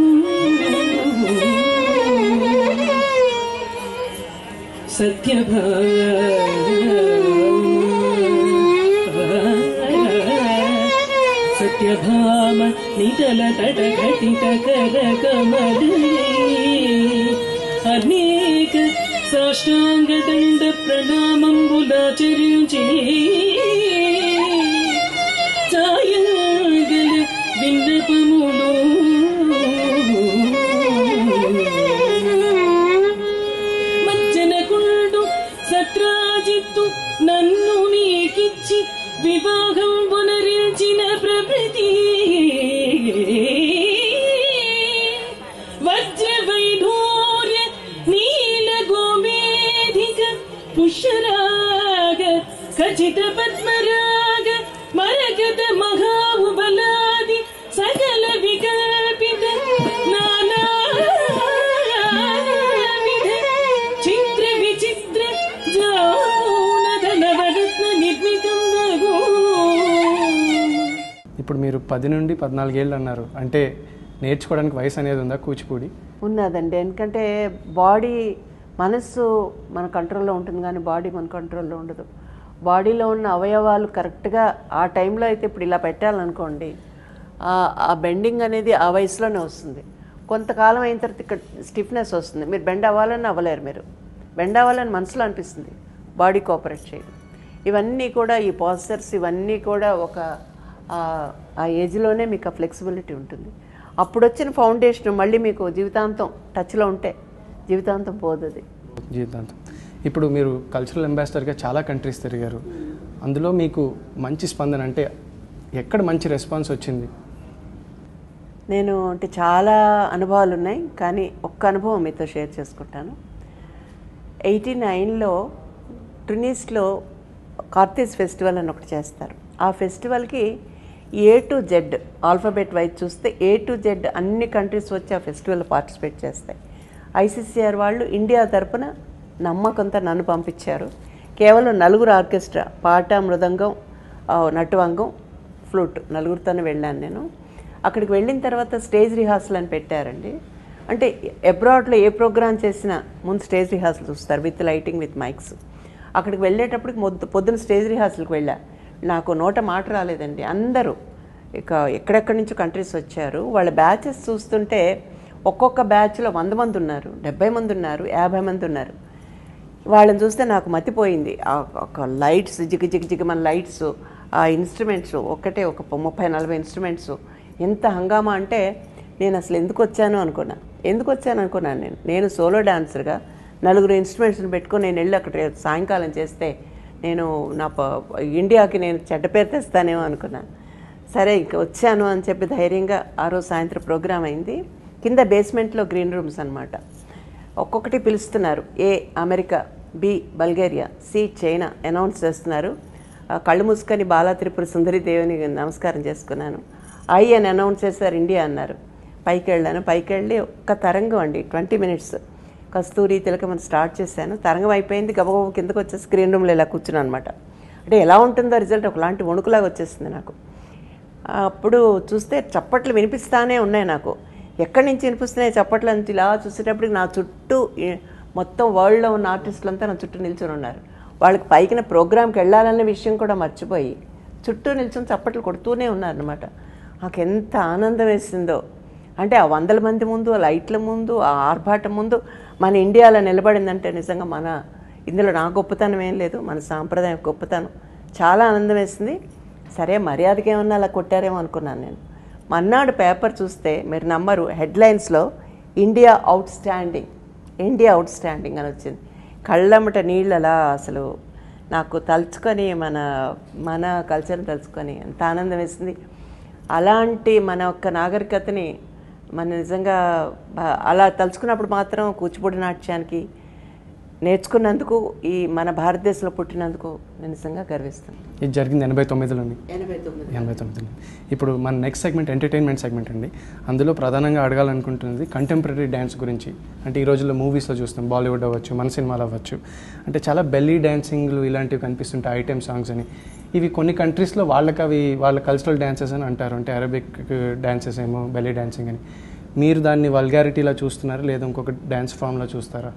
సత్యభామ సత్యభామ నిటల తట ఘటిత కర కమలే అనేక సాష్టాంగ దండ ప్రణామంబులాచరించి ఛాయంగల విన్నపములు మజ్జనకుండు సత్రాజిత్తు నన్ను నీకిచ్చి వివాహం పునరించిన ప్రకృతి వజ్ర వైఢూర్య నీల గోమేధిక పుష్యరాగ ఖచిత పద్మరాగ మరకత మహాబలాది సకల వికల్పిత నానా చిత్ర విచిత్ర జానధ నవరత్న నిర్మితం నగో ఇప్పుడు మీరు పది నుండి పద్నాలుగేళ్ళు అన్నారు అంటే నేర్చుకోవడానికి వయసు అనేది ఉందా కూచిపూడి ఉన్నదండి ఎందుకంటే బాడీ మనస్సు మన కంట్రోల్లో ఉంటుంది కానీ బాడీ మన కంట్రోల్లో ఉండదు బాడీలో ఉన్న అవయవాలు కరెక్ట్గా ఆ టైంలో అయితే ఇప్పుడు ఇలా పెట్టాలనుకోండి ఆ- ఆ బెండింగ్ అనేది ఆ వయసులోనే వస్తుంది కొంతకాలం అయిన తర్వాత ఇక్కడ స్టిఫ్నెస్ వస్తుంది మీరు బెండ్ అవ్వాలని అవ్వలేరు మీరు బెండ్ అవ్వాలని మనసులో అనిపిస్తుంది బాడీ కోఆపరేట్ చేయదు ఇవన్నీ కూడా ఈ పాస్చర్స్ ఇవన్నీ కూడా ఒక ఆ- ఆ ఏజ్లోనే మీకు ఆ ఫ్లెక్సిబిలిటీ ఉంటుంది అప్పుడు వచ్చిన ఫౌండేషన్ మళ్ళీ మీకు జీవితాంతం టచ్లో ఉంటే జీవితాంతం పోదు అది జీవితాంతం ఇప్పుడు మీరు కల్చరల్ అంబాసిడర్గా చాలా కంట్రీస్ తిరిగారు అందులో మీకు మంచి స్పందన అంటే ఎక్కడ మంచి రెస్పాన్స్ వచ్చింది నేను అంటే చాలా అనుభవాలు ఉన్నాయి కానీ ఒక్క అనుభవం మీతో షేర్ చేసుకుంటాను ఎయిటీ నైన్లో ట్రినీస్లో కార్తీస్ ఫెస్టివల్ అని ఒకటి చేస్తారు ఆ ఫెస్టివల్కి A to Z alphabet wise చూస్తే ఏ టు జెడ్ అన్ని కంట్రీస్ వచ్చి ఆ ఫెస్టివల్ పార్టిసిపేట్ చేస్తాయి ఐసీసీఆర్ వాళ్ళు ఇండియా తరపున నమ్మకంతో నన్ను పంపించారు కేవలం నలుగురు ఆర్కెస్ట్రా పాట మృదంగం ఆ, నటువంగం ఫ్లూట్ నలుగురితోనే వెళ్ళాను నేను అక్కడికి వెళ్ళిన తర్వాత స్టేజ్ రిహార్సల్ అని పెట్టారండి అంటే అబ్రాడ్లో ఏ ప్రోగ్రామ్ చేసినా ముందు స్టేజ్ రిహార్సల్ చూస్తారు విత్ లైటింగ్ విత్ మైక్స్ అక్కడికి వెళ్ళేటప్పటికి మొద్దు పొద్దున స్టేజ్ రిహార్సల్కి వెళ్ళా నాకు నోట మాట రాలేదండి అందరూ ఇక ఎక్కడెక్కడి నుంచో కంట్రీస్ వచ్చారు వాళ్ళ బ్యాచెస్ చూస్తుంటే ఒక్కొక్క బ్యాచ్లో వంద మంది ఉన్నారు డెబ్బై మంది ఉన్నారు యాభై మంది ఉన్నారు వాళ్ళని చూస్తే నాకు మతిపోయింది ఆ ఒక లైట్స్ జిగ జిగ జిగమన్ లైట్స్ ఆ ఇన్స్ట్రుమెంట్స్ ఒక్కటే ఒక పు- ముప్పై నలభై ఇన్స్ట్రుమెంట్స్ ఎంత హంగామా అంటే నేను అసలు ఎందుకు వచ్చాను అనుకున్నా ఎందుకు వచ్చాను అనుకున్నాను నేను నేను సోలో డాన్సర్గా నలుగురు ఇన్స్ట్రుమెంట్స్ని పెట్టుకొని నేను వెళ్ళి అక్కడ సాయంకాలం చేస్తే నేను నా ప- ఇండియాకి నేను చెడ్డ పేరు తెస్తానేమో అనుకున్నాను సరే ఇంక వచ్చాను అని చెప్పి ధైర్యంగా ఆ రోజు సాయంత్రం ప్రోగ్రామ్ అయింది కింద బేస్మెంట్లో గ్రీన్ రూమ్స్ అన్నమాట ఒక్కొక్కటి పిలుస్తున్నారు A America B Bulgaria C China announce చేస్తున్నారు ఆ, కళ్ళు మూసుకొని బాలా త్రిపుర సుందరి దేవిని నమస్కారం చేసుకున్నాను ఐ అని అనౌన్స్ చేశారు ఇండియా అన్నారు పైకి వెళ్ళాను పైకి వెళ్ళి ఒక్క తరంగం అండి ట్వంటీ మినిట్స్ కస్తూరి తిలకమని స్టార్ట్ చేశాను తరంగం అయిపోయింది గబగబ కిందకు వచ్చేసి స్క్రీన్ రూమ్లో ఇలా కూర్చున్నాను అనమాట అంటే ఎలా ఉంటుందో రిజల్ట్ ఒకలాంటి వణుకులాగా వచ్చేసింది నాకు అప్పుడు చూస్తే చప్పట్లు వినిపిస్తానే ఉన్నాయి నాకు ఎక్కడి నుంచి వినిపిస్తున్నాయి చప్పట్లు అంత ఇలా చూసేటప్పటికి నా చుట్టూ ఈ- మొత్తం వరల్డ్లో ఉన్న ఆర్టిస్టులు అంతా నా చుట్టూ నిల్చొని ఉన్నారు వాళ్ళకి పైకిన ప్రోగ్రామ్కి వెళ్ళాలన్న విషయం కూడా మర్చిపోయి చుట్టూ నిల్చొని చప్పట్లు కొడుతూనే ఉన్నారనమాట నాకు ఎంత ఆనందం వేసిందో అంటే ఆ వందల మంది ముందు ఆ లైట్ల ముందు ఆ ఆర్భాటం ముందు మన ఇండియాలో నిలబడిందంటే నిజంగా మన ఇందులో నా గొప్పతనం ఏం లేదు మన సాంప్రదాయం గొప్పతనం చాలా ఆనందం వేసింది సరే మర్యాదకి ఏమన్నా అలా కొట్టారేమో అనుకున్నాను నేను మన్నాడు పేపర్ చూస్తే మీరు నమ్మరు హెడ్లైన్స్లో India outstanding India outstanding అని వచ్చింది కళ్ళమ్మట నీళ్ళు అలా అసలు నాకు తలుచుకొని మన మన కల్చర్ని తలుచుకొని ఎంత ఆనందం వేసింది అలాంటి మన యొక్క నాగరికతని మన నిజంగా బా- అలా తలుచుకున్నప్పుడు మాత్రం కూచిపూడి నాట్యానికి నేర్చుకున్నందుకు ఈ మన భారతదేశంలో పుట్టినందుకు నేను నిజంగా గర్విస్తాను ఇది జరిగింది ఎనభై తొమ్మిదిలోని ఎనభై తొమ్మిది ఎనభై తొమ్మిదిలో ఇప్పుడు మన నెక్స్ట్ సెగ్మెంట్ ఎంటర్టైన్మెంట్ సెగ్మెంట్ అండి అందులో ప్రధానంగా అడగాలనుకుంటున్నది కంటెంపరీ డ్యాన్స్ గురించి అంటే ఈ రోజుల్లో మూవీస్లో చూస్తాం బాలీవుడ్ అవ్వచ్చు మన సినిమాలు అవ్వచ్చు అంటే చాలా బెల్లీ డ్యాన్సింగ్లు ఇలాంటివి కనిపిస్తుంటాయి ఐటెం సాంగ్స్ అని ఇవి కొన్ని కంట్రీస్లో వాళ్ళకి అవి వాళ్ళ కల్చరల్ డ్యాన్సెస్ అని అంటారు అంటే అరబిక్ డ్యాన్సెస్ ఏమో బెల్లీ డ్యాన్సింగ్ అని మీరు దాన్ని వల్గారిటీలా చూస్తున్నారా లేదా ఇంకొక డ్యాన్స్ ఫామ్లో చూస్తారా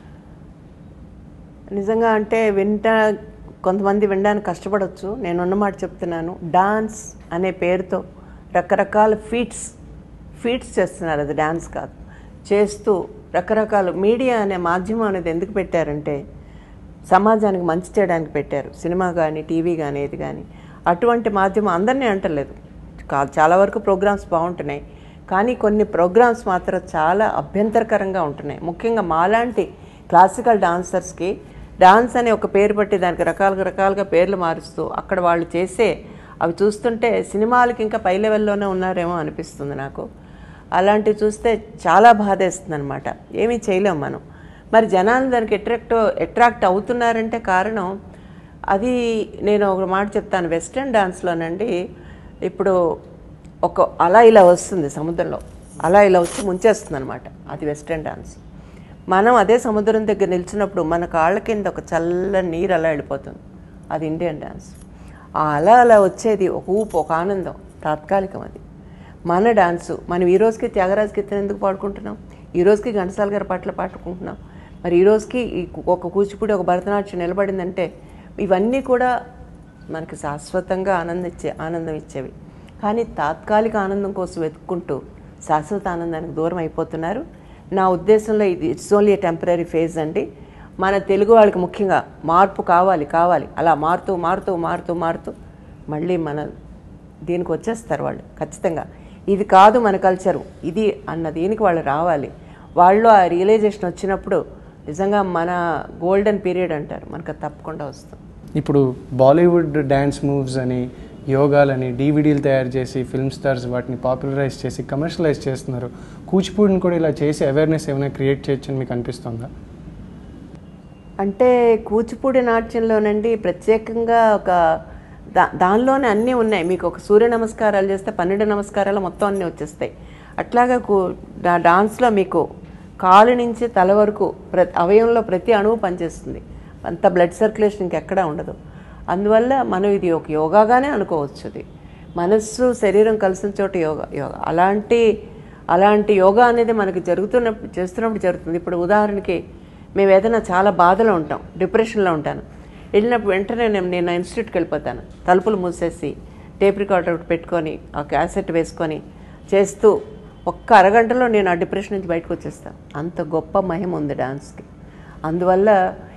నిజంగా అంటే వింట కొంతమంది వినడానికి కష్టపడవచ్చు నేను ఉన్నమాట చెప్తున్నాను డాన్స్ అనే పేరుతో రకరకాల ఫీట్స్ ఫీట్స్ చేస్తున్నారు అది డాన్స్ కాదు చేస్తూ రకరకాల మీడియా అనే మాధ్యమం అనేది ఎందుకు పెట్టారంటే సమాజానికి మంచి చేయడానికి పెట్టారు సినిమా కానీ టీవీ కానీ ఏది కానీ అటువంటి మాధ్యమం అందరినీ అంటలేదు కా- చాలా వరకు ప్రోగ్రామ్స్ బాగుంటున్నాయి కానీ కొన్ని ప్రోగ్రామ్స్ మాత్రం చాలా అభ్యంతరకరంగా ఉంటున్నాయి ముఖ్యంగా మాలాంటి క్లాసికల్ డాన్సర్స్కి డాన్స్ అనే ఒక పేరు పట్టి దానికి రకాల రకాలుగా పేర్లు మారుస్తూ అక్కడ వాళ్ళు చేసే అవి చూస్తుంటే సినిమాలకి ఇంకా పై లెవెల్లోనే ఉన్నారేమో అనిపిస్తుంది నాకు అలాంటివి చూస్తే చాలా బాధేస్తుంది అనమాట ఏమీ చేయలేం మనం మరి జనాలు దానికి అట్రాక్ట్ అట్రాక్ట్ అవుతున్నారంటే కారణం అది నేను ఒక మాట చెప్తాను వెస్ట్రన్ డాన్స్లోనండి ఇప్పుడు ఒక అలా ఇలా వస్తుంది సముద్రంలో అలా ఇలా వచ్చి ముంచేస్తుంది అనమాట అది వెస్ట్రన్ డాన్స్ మనం అదే సముద్రం దగ్గర నిల్చున్నప్పుడు మన కాళ్ళ కింద ఒక చల్లని నీరు అలా వెళ్ళిపోతుంది అది ఇండియన్ డాన్స్ ఆ అలా అలా వచ్చేది ఒక ఊపు ఒక ఆనందం తాత్కాలికం అది మన డాన్సు మనం ఈ రోజుకి త్యాగరాజ కీర్తన ఎందుకు పాడుకుంటున్నాం ఈ రోజుకి ఘంటసాల గారి పాటలు పాడుకుంటున్నాం మరి ఈ రోజుకి ఈ ఒక కూచిపూడి ఒక భరతనాట్యం నిలబడిందంటే ఇవన్నీ కూడా మనకి శాశ్వతంగా ఆనందం ఇచ్చే ఆనందం ఇచ్చేవి కానీ తాత్కాలిక ఆనందం కోసం వెతుక్కుంటూ శాశ్వత ఆనందానికి దూరం అయిపోతున్నారు నా ఉద్దేశంలో ఇది ఇట్స్ ఓన్లీ టెంపరీ ఫేజ్ అండి మన తెలుగు వాళ్ళకి ముఖ్యంగా మార్పు కావాలి కావాలి అలా మారుతూ మారుతూ మారుతూ మారుతూ మళ్ళీ మన దీనికి వచ్చేస్తారు వాళ్ళు ఖచ్చితంగా ఇది కాదు మన కల్చరు ఇది అన్న దీనికి వాళ్ళు రావాలి వాళ్ళు ఆ రియలైజేషన్ వచ్చినప్పుడు నిజంగా మన గోల్డెన్ పీరియడ్ అంటారు మనకు అది తప్పకుండా వస్తుంది ఇప్పుడు బాలీవుడ్ డ్యాన్స్ మూవ్స్ అని యోగాలని డీవీడీలు తయారు చేసి ఫిల్మ్ స్టార్స్ వాటిని పాపులరైజ్ చేసి కమర్షియలైజ్ చేస్తున్నారు కూచిపూడిని కూడా ఇలా చేసి అవేర్నెస్ ఏమైనా క్రియేట్ చేయొచ్చని మీకు అనిపిస్తుందా అంటే కూచిపూడి నాట్యంలోనండి ప్రత్యేకంగా ఒక దా దానిలోనే అన్నీ ఉన్నాయి మీకు ఒక సూర్య నమస్కారాలు చేస్తే పన్నెండు నమస్కారాలు మొత్తం అన్నీ వచ్చేస్తాయి అట్లాగా కూ డా- డాన్స్లో మీకు కాలు నుంచి తల వరకు ప్రతి అవయంలో ప్రతి అణువు పనిచేస్తుంది అంత బ్లడ్ సర్క్యులేషన్ ఇంకెక్కడా ఉండదు అందువల్ల మనం ఇది ఒక యోగాగానే అనుకోవచ్చు అది మనస్సు శరీరం కలిసిన చోట యోగా యోగా అలాంటి అలాంటి యోగా అనేది మనకి జరుగుతున్నప్పుడు చేస్తున్నప్పుడు జరుగుతుంది ఇప్పుడు ఉదాహరణకి మేము ఏదైనా చాలా బాధలో ఉంటాం డిప్రెషన్లో ఉంటాను వెళ్ళినప్పుడు వెంటనే నేను నేను ఇన్స్టిట్యూట్కి వెళ్ళిపోతాను తలుపులు మూసేసి టేప్ రికార్డర్ ఒకటి పెట్టుకొని ఆ క్యాసెట్ వేసుకొని చేస్తూ ఒక్క అరగంటలో నేను ఆ డిప్రెషన్ నుంచి బయటకు వచ్చేస్తాను అంత గొప్ప మహిమ ఉంది డాన్స్కి అందువల్ల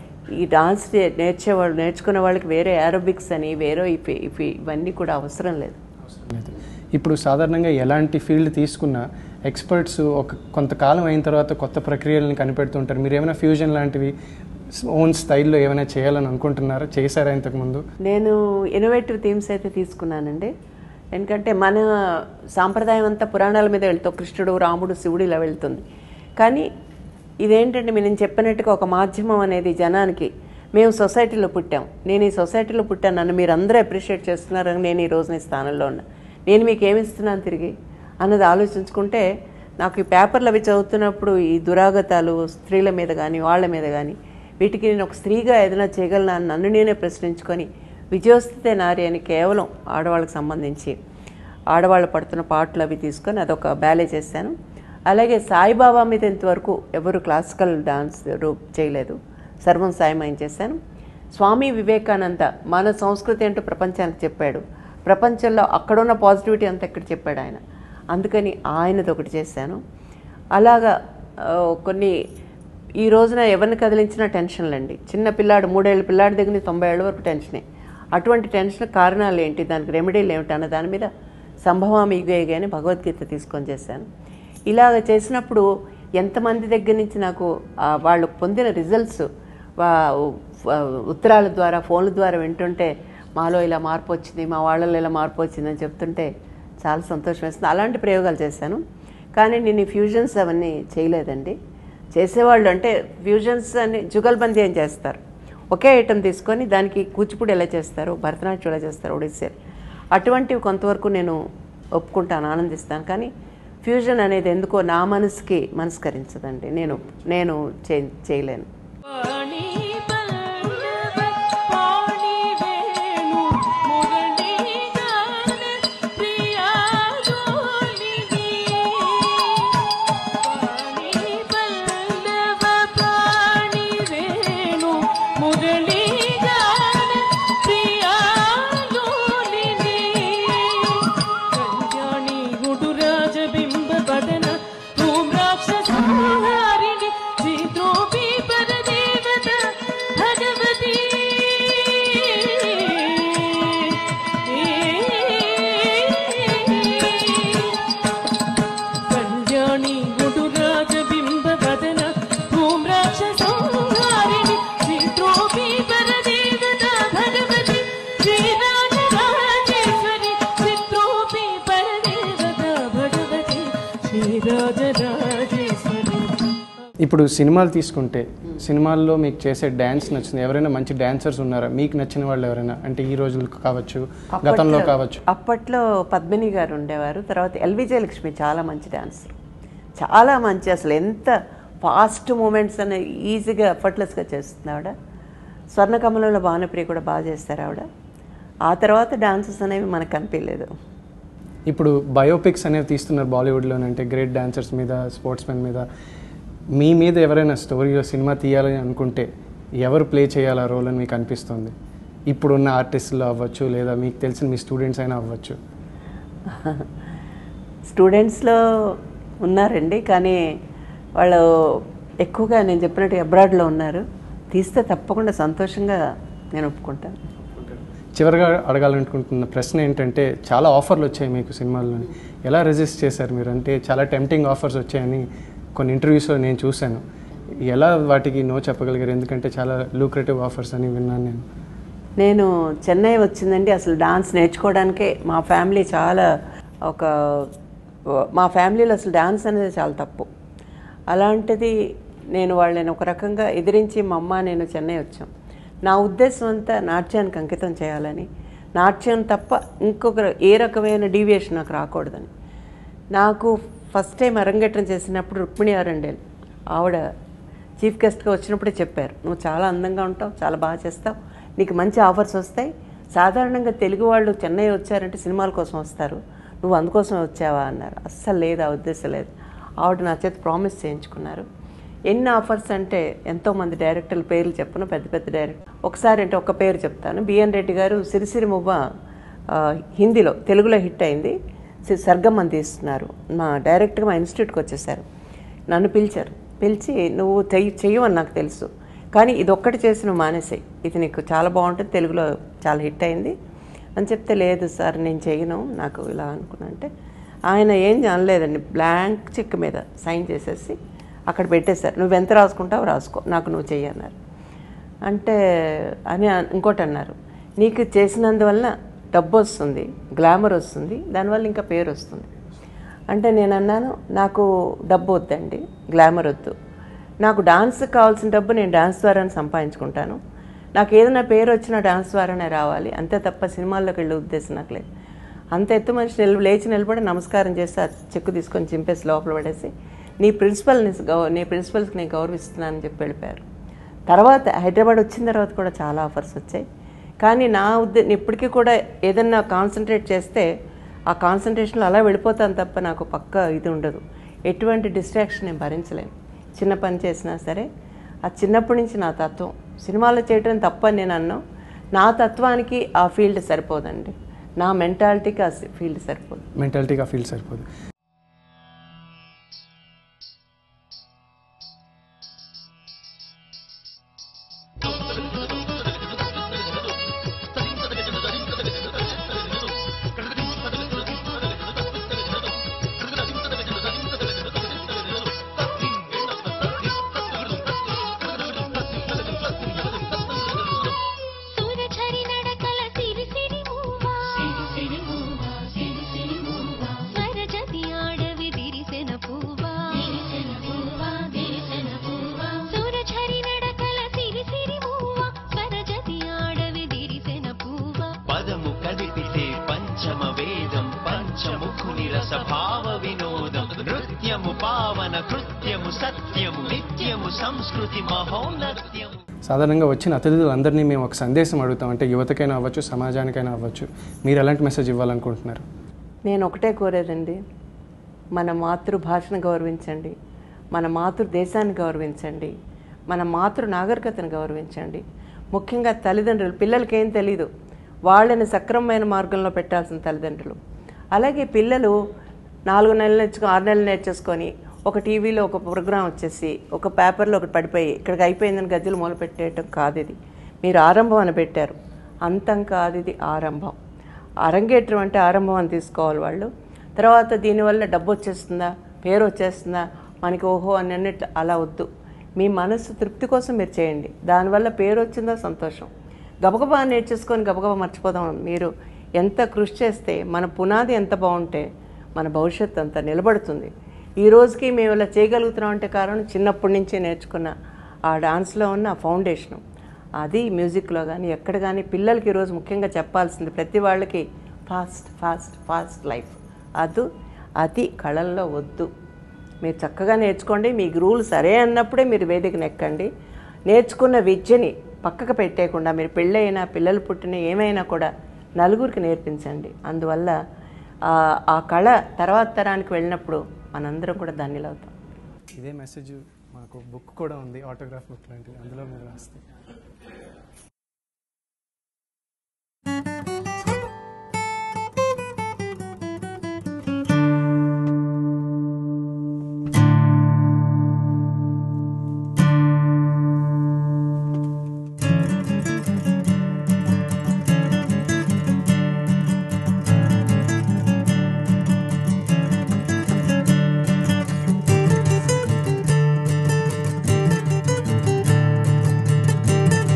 ఈ డాన్స్ నే- నేర్చేవాళ్ళు నేర్చుకునే వాళ్ళకి వేరే ఏరోబిక్స్ అని వేరే ఇవి ఇవి ఇవన్నీ కూడా అవసరం లేదు అవసరం లేదు ఇప్పుడు సాధారణంగా ఎలాంటి ఫీల్డ్ తీసుకున్నా ఎక్స్పర్ట్స్ ఒక కొంతకాలం అయిన తర్వాత కొత్త ప్రక్రియలను కనిపెడుతుంటారు మీరు ఏమైనా ఫ్యూజన్ లాంటివి ఓన్ స్టైల్లో ఏమైనా చేయాలని అనుకుంటున్నారా చేశారా ఇంతకుముందు నేను ఇన్నోవేటివ్ థీమ్స్ అయితే తీసుకున్నానండి ఎందుకంటే మన సాంప్రదాయం అంతా పురాణాల మీద వెళ్తాం కృష్ణుడు రాముడు శివుడు ఇలా వెళ్తుంది కానీ ఇదేంటంటే నేను చెప్పినట్టుగా ఒక మాధ్యమం అనేది జనానికి మేము సొసైటీలో పుట్టాం నేను ఈ సొసైటీలో పుట్టాను నన్ను మీరు అందరూ అప్రిషియేట్ చేస్తున్నారని నేను ఈ రోజున ఈ స్థానంలో ఉన్నా నేను మీకు ఏమి ఇస్తున్నాను తిరిగి అన్నది ఆలోచించుకుంటే నాకు ఈ పేపర్లు అవి చదువుతున్నప్పుడు ఈ దురాగతాలు స్త్రీల మీద కానీ వాళ్ళ మీద కానీ వీటికి నేను ఒక స్త్రీగా ఏదైనా చేయగలనా అని నన్ను నేనే ప్రశ్నించుకొని విజయోస్థితే నారి అని కేవలం ఆడవాళ్ళకి సంబంధించి ఆడవాళ్ళు పడుతున్న పాటలు అవి తీసుకొని అదొక బ్యాలే చేశాను అలాగే సాయిబాబా మీద ఇంతవరకు ఎవరు క్లాసికల్ డాన్స్ రూప్ చేయలేదు సర్వం సాయమయం చేశాను స్వామి వివేకానంద మన సంస్కృతి ఏంటో ప్రపంచానికి చెప్పాడు ప్రపంచంలో అక్కడున్న పాజిటివిటీ అంతా ఇక్కడ చెప్పాడు ఆయన అందుకని ఆయనది ఒకటి చేశాను అలాగా ఆ, కొన్ని ఈ రోజున ఎవరిని కదిలించినా టెన్షన్లండి చిన్న పిల్లాడు మూడేళ్ళ పిల్లాడి దగ్గర నుంచి తొంభై ఏళ్ళ వరకు టెన్షనే అటువంటి టెన్షన్ కారణాలు ఏంటి దానికి రెమెడీలు ఏమిటి అన్న దాని మీద సంభవామి యుగేగే అని భగవద్గీత తీసుకొని చేశాను ఇలాగ చేసినప్పుడు ఎంతమంది దగ్గర నుంచి నాకు ఆ, వాళ్ళు పొందిన రిజల్ట్స్ ఉత్తరాల ద్వారా ఫోన్ల ద్వారా వింటుంటే మాలో ఇలా మార్పు వచ్చింది మా వాళ్ళలో ఇలా మార్పు వచ్చిందని చెప్తుంటే చాలా సంతోషం వేస్తుంది అలాంటి ప్రయోగాలు చేశాను కానీ నేను ఈ ఫ్యూజన్స్ అవన్నీ చేయలేదండి చేసేవాళ్ళు అంటే ఫ్యూజన్స్ అని జుగల్బందీ అని చేస్తారు ఒకే ఐటెం తీసుకొని దానికి కూచిపూడి ఎలా చేస్తారు భరతనాట్యం ఎలా చేస్తారు ఒడిస్సీ అటువంటివి కొంతవరకు నేను ఒప్పుకుంటాను ఆనందిస్తాను కానీ ఫ్యూజన్ అనేది ఎందుకో నా మనసుకి మనస్కరించదండి నేను నేను చే చేయలేను పాణి పల్లవ పాణి వేణు మురళీ గాన ప్రియా జోలిని పాణి పల్లవ పాణి వేణు మురళీ గాన ప్రియా జోలిని కళ్యాణి గుడురాజ బింబ వదన ధూమ్రాక్షసారిణి శ్రీద్రోపి పరదేవత భగవతి కళ్యాణి గుడురాజ బింబ వదన ధూమ్రాక్షసారిణి శ్రీద్రోపి పరదేవత భగవతి శ్రీరాజరాజేశ్వరి చిత్రోపి పరదేవత భగవతి శ్రీరాజరాజేశ్వరి ఇప్పుడు సినిమాలు తీసుకుంటే సినిమాల్లో మీకు చేసే డ్యాన్స్ నచ్చింది ఎవరైనా మంచి డాన్సర్స్ ఉన్నారా మీకు నచ్చిన వాళ్ళు ఎవరైనా అంటే ఈ రోజులకు కావచ్చు గతంలో అప్పట్లో- కావచ్చు అప్పట్లో పద్మిని గారు ఉండేవారు తర్వాత ఎల్వి జయలక్ష్మి చాలా మంచి డాన్సర్ చాలా మంచి అసలు ఎంత ఫాస్ట్ మూమెంట్స్ అని ఈజీగా ఎఫర్ట్లెస్గా చేస్తుంది ఆవిడ స్వర్ణకమలంలో భానుప్రియ కూడా బాగా చేస్తారు ఆవిడ ఆ తర్వాత డాన్సెస్ అనేవి మనకు కనిపించలేదు ఇప్పుడు బయోపిక్స్ అనేవి తీస్తున్నారు బాలీవుడ్లో అంటే గ్రేట్ డాన్సర్స్ మీద స్పోర్ట్స్ మెన్ మీద మీ మీద ఎవరైనా స్టోరీలో సినిమా తీయాలని అనుకుంటే ఎవరు ప్లే చేయాలి ఆ రోల్ అని మీకు అనిపిస్తుంది ఇప్పుడున్న ఆర్టిస్టులు అవ్వచ్చు లేదా మీకు తెలిసిన మీ స్టూడెంట్స్ అయినా అవ్వచ్చు స్టూడెంట్స్లో ఉన్నారండి కానీ వాళ్ళు ఎక్కువగా నేను చెప్పినట్టు అబ్రాడ్లో ఉన్నారు తీస్తే తప్పకుండా సంతోషంగా నేను ఒప్పుకుంటాను చివరిగా అడగాలనుకుంటున్న ప్రశ్న ఏంటంటే చాలా ఆఫర్లు వచ్చాయి మీకు సినిమాల్లోని ఎలా రెజిస్ట్ చేశారు మీరు అంటే చాలా టెంప్టింగ్ ఆఫర్స్ వచ్చాయని కొన్ని ఇంటర్వ్యూస్లో నేను చూశాను ఎలా వాటికి నో చెప్పగలిగారు ఎందుకంటే చాలా లూక్రేటివ్ ఆఫర్స్ అని విన్నాను నేను నేను చెన్నై వచ్చిందండి అసలు డాన్స్ నేర్చుకోవడానికే మా ఫ్యామిలీ చాలా ఒక మా ఫ్యామిలీలో అసలు డాన్స్ అనేది చాలా తప్పు అలాంటిది నేను వాళ్ళని ఒక రకంగా ఎదిరించి మా అమ్మ నేను చెన్నై వచ్చాం నా ఉద్దేశం అంతా నాట్యానికి అంకితం చేయాలని నాట్యం తప్ప ఇంకొక ఏ రకమైన డీవియేషన్ నాకు రాకూడదని నాకు ఫస్ట్ టైం అరంగేట్రం చేసినప్పుడు రుక్మిణి అరండేల్ ఆవిడ చీఫ్ గెస్ట్గా వచ్చినప్పుడే చెప్పారు నువ్వు చాలా అందంగా ఉంటావు చాలా బాగా చేస్తావు నీకు మంచి ఆఫర్స్ వస్తాయి సాధారణంగా తెలుగు వాళ్ళు చెన్నై వచ్చారంటే సినిమాల కోసం వస్తారు నువ్వు అందుకోసమే వచ్చావా అన్నారు అస్సలు లేదు ఆ ఉద్దేశం లేదు ఆవిడ నా చేత ప్రామిస్ చేయించుకున్నారు ఎన్ని ఆఫర్స్ అంటే ఎంతోమంది డైరెక్టర్ల పేర్లు చెప్పను పెద్ద పెద్ద డైరెక్టర్ ఒకసారి అంటే ఒక పేరు చెప్తాను బిఎన్ రెడ్డి గారు సిరిసిరి మువ్వ ఆ, హిందీలో తెలుగులో హిట్ అయింది సి- సర్గమ్మని తీస్తున్నారు మా డైరెక్ట్గా మా ఇన్స్టిట్యూట్కి వచ్చేసారు నన్ను పిలిచారు పిలిచి నువ్వు చెయ్యి చెయ్యవని నాకు తెలుసు కానీ ఇది ఒక్కటి చేసి నువ్వు మానేసాయి ఇది నీకు చాలా బాగుంటుంది తెలుగులో చాలా హిట్ అయింది అని చెప్తే లేదు సార్ నేను చేయను నాకు ఇలా అనుకున్నా అంటే ఆయన ఏం అనలేదండి బ్లాంక్ చెక్ మీద సైన్ చేసేసి అక్కడ పెట్టేశారు నువ్వు ఎంత రాసుకుంటావు రాసుకో నాకు నువ్వు చెయ్యి అన్నారు అంటే అని అన్- ఇంకోటి అన్నారు నీకు చేసినందువల్ల డబ్బు వస్తుంది గ్లామర్ వస్తుంది దానివల్ల ఇంకా పేరు వస్తుంది అంటే నేను అన్నాను నాకు డబ్బు వద్దండి గ్లామర్ వద్దు నాకు డాన్స్ కావాల్సిన డబ్బు నేను డాన్స్ ద్వారానే సంపాదించుకుంటాను నాకు ఏదైనా పేరు వచ్చినా డాన్స్ ద్వారానే రావాలి అంతే తప్ప సినిమాల్లోకి వెళ్ళే ఉద్దేశం నాకు లేదు అంత ఎత్తు మనిషి నిల్ లేచి నిలబడి నమస్కారం చేసి ఆ చెక్కు తీసుకొని చింపేసి లోపల పడేసి నీ ప్రిన్సిపల్ని గౌ నీ ప్రిన్సిపల్స్కి నేను గౌరవిస్తున్నానని చెప్పి వెళ్ళిపోయారు తర్వాత హైదరాబాద్ వచ్చిన తర్వాత కూడా చాలా ఆఫర్స్ వచ్చాయి కానీ నా ఉద్దే ఇప్పటికీ కూడా ఏదన్నా కాన్సన్ట్రేట్ చేస్తే ఆ కాన్సన్ట్రేషన్లో అలా వెళ్ళిపోతాను తప్ప నాకు పక్క ఇది ఉండదు ఎటువంటి డిస్ట్రాక్షన్ నేను భరించలేను చిన్న పని చేసినా సరే ఆ చిన్నప్పటి నుంచి నా తత్వం సినిమాలో చేయడం తప్పని నేను అన్నాను నా తత్వానికి ఆ ఫీల్డ్ సరిపోదండి నా మెంటాలిటీకి ఆ ఫీల్డ్ సరిపోదు మెంటాలిటీగా ఫీల్ సరిపోదు సూరఝరి నడకల సిరి సిరి మూవా స్వరజతి ఆడవి దిరిసెన పూవా సూరఝరి నడకల సిరి సిరి మూవా స్వరజతి ఆడవి దిరిసెన పూవా పదము కదిపితే పంచమ వేదం పంచముఖుని రసభావ వినోదం నృత్యము పావన కృత్యము సత్యము నిత్యము సంస్కృతి మహోన్నత్యము సాధారణంగా వచ్చిన అతిథులందరినీ మేము ఒక సందేశం అడుగుతాం అంటే యువతకైనా అవ్వచ్చు సమాజానికైనా అవ్వచ్చు మీరు ఎలాంటి మెసేజ్ ఇవ్వాలనుకుంటున్నారు నేను ఒకటే కోరేదండి మన మాతృభాషను గౌరవించండి మన మాతృదేశాన్ని గౌరవించండి మన మాతృ నాగరికతను గౌరవించండి ముఖ్యంగా తల్లిదండ్రులు పిల్లలకి ఏం తెలీదు వాళ్ళని సక్రమమైన మార్గంలో పెట్టాల్సిన తల్లిదండ్రులు అలాగే పిల్లలు నాలుగు నెలలు నేర్చుకో ఆరు నెలలు నేర్చేసుకొని ఒక టీవీలో ఒక ప్రోగ్రాం వచ్చేసి ఒక పేపర్లో ఒకటి పడిపోయి ఇక్కడికి అయిపోయిందని గజ్జలు మొదలు పెట్టేయటం కాదు ఇది మీరు ఆరంభం అని పెట్టారు అంతం కాదు ఇది ఆరంభం అరంగేట్రం అంటే ఆరంభం అని తీసుకోవాలి వాళ్ళు తర్వాత దీనివల్ల డబ్బు వచ్చేస్తుందా పేరు వచ్చేస్తుందా మనకి ఓహో అని అన్నట్టు అలా వద్దు మీ మనసు తృప్తి కోసం మీరు చేయండి దానివల్ల పేరు వచ్చిందో సంతోషం గబగబా నేర్చేసుకొని గబగబా మర్చిపోదాం మీరు ఎంత కృషి చేస్తే మన పునాది ఎంత బాగుంటే మన భవిష్యత్తు అంత నిలబడుతుంది ఈ రోజుకి మేము ఇలా చేయగలుగుతున్నాం అంటే కారణం చిన్నప్పటి నుంచే నేర్చుకున్న ఆ డాన్స్లో ఉన్న ఆ ఫౌండేషను అది మ్యూజిక్లో కానీ ఎక్కడ కానీ పిల్లలకి ఈరోజు ముఖ్యంగా చెప్పాల్సింది ప్రతి వాళ్ళకి ఫాస్ట్ ఫాస్ట్ ఫాస్ట్ లైఫ్ అది అతి కళల్లో వద్దు మీరు చక్కగా నేర్చుకోండి మీ గురువులు సరే అన్నప్పుడే మీరు వేదికను ఎక్కండి నేర్చుకున్న విద్యని పక్కకు పెట్టేయకుండా మీరు పెళ్ళైనా పిల్లలు పుట్టిన ఏమైనా కూడా నలుగురికి నేర్పించండి అందువల్ల ఆ- ఆ కళ తర్వాత తరానికి వెళ్ళినప్పుడు మనందరం కూడా ధన్యులవుతాం ఇదే మెసేజ్ మాకు బుక్ కూడా ఉంది ఆటోగ్రాఫ్ బుక్ లాంటిది అందులో మీరు రాస్తే ఆ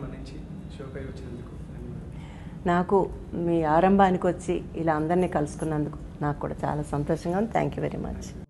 మన్నించి షోపై వచ్చినందుకు ధన్యవాదాలు నాకు మీ ఆరంభానికి వచ్చి ఇలా అందరినీ కలుసుకున్నందుకు నాకు కూడా చాలా సంతోషంగా ఉంది థ్యాంక్ యూ వెరీ మచ్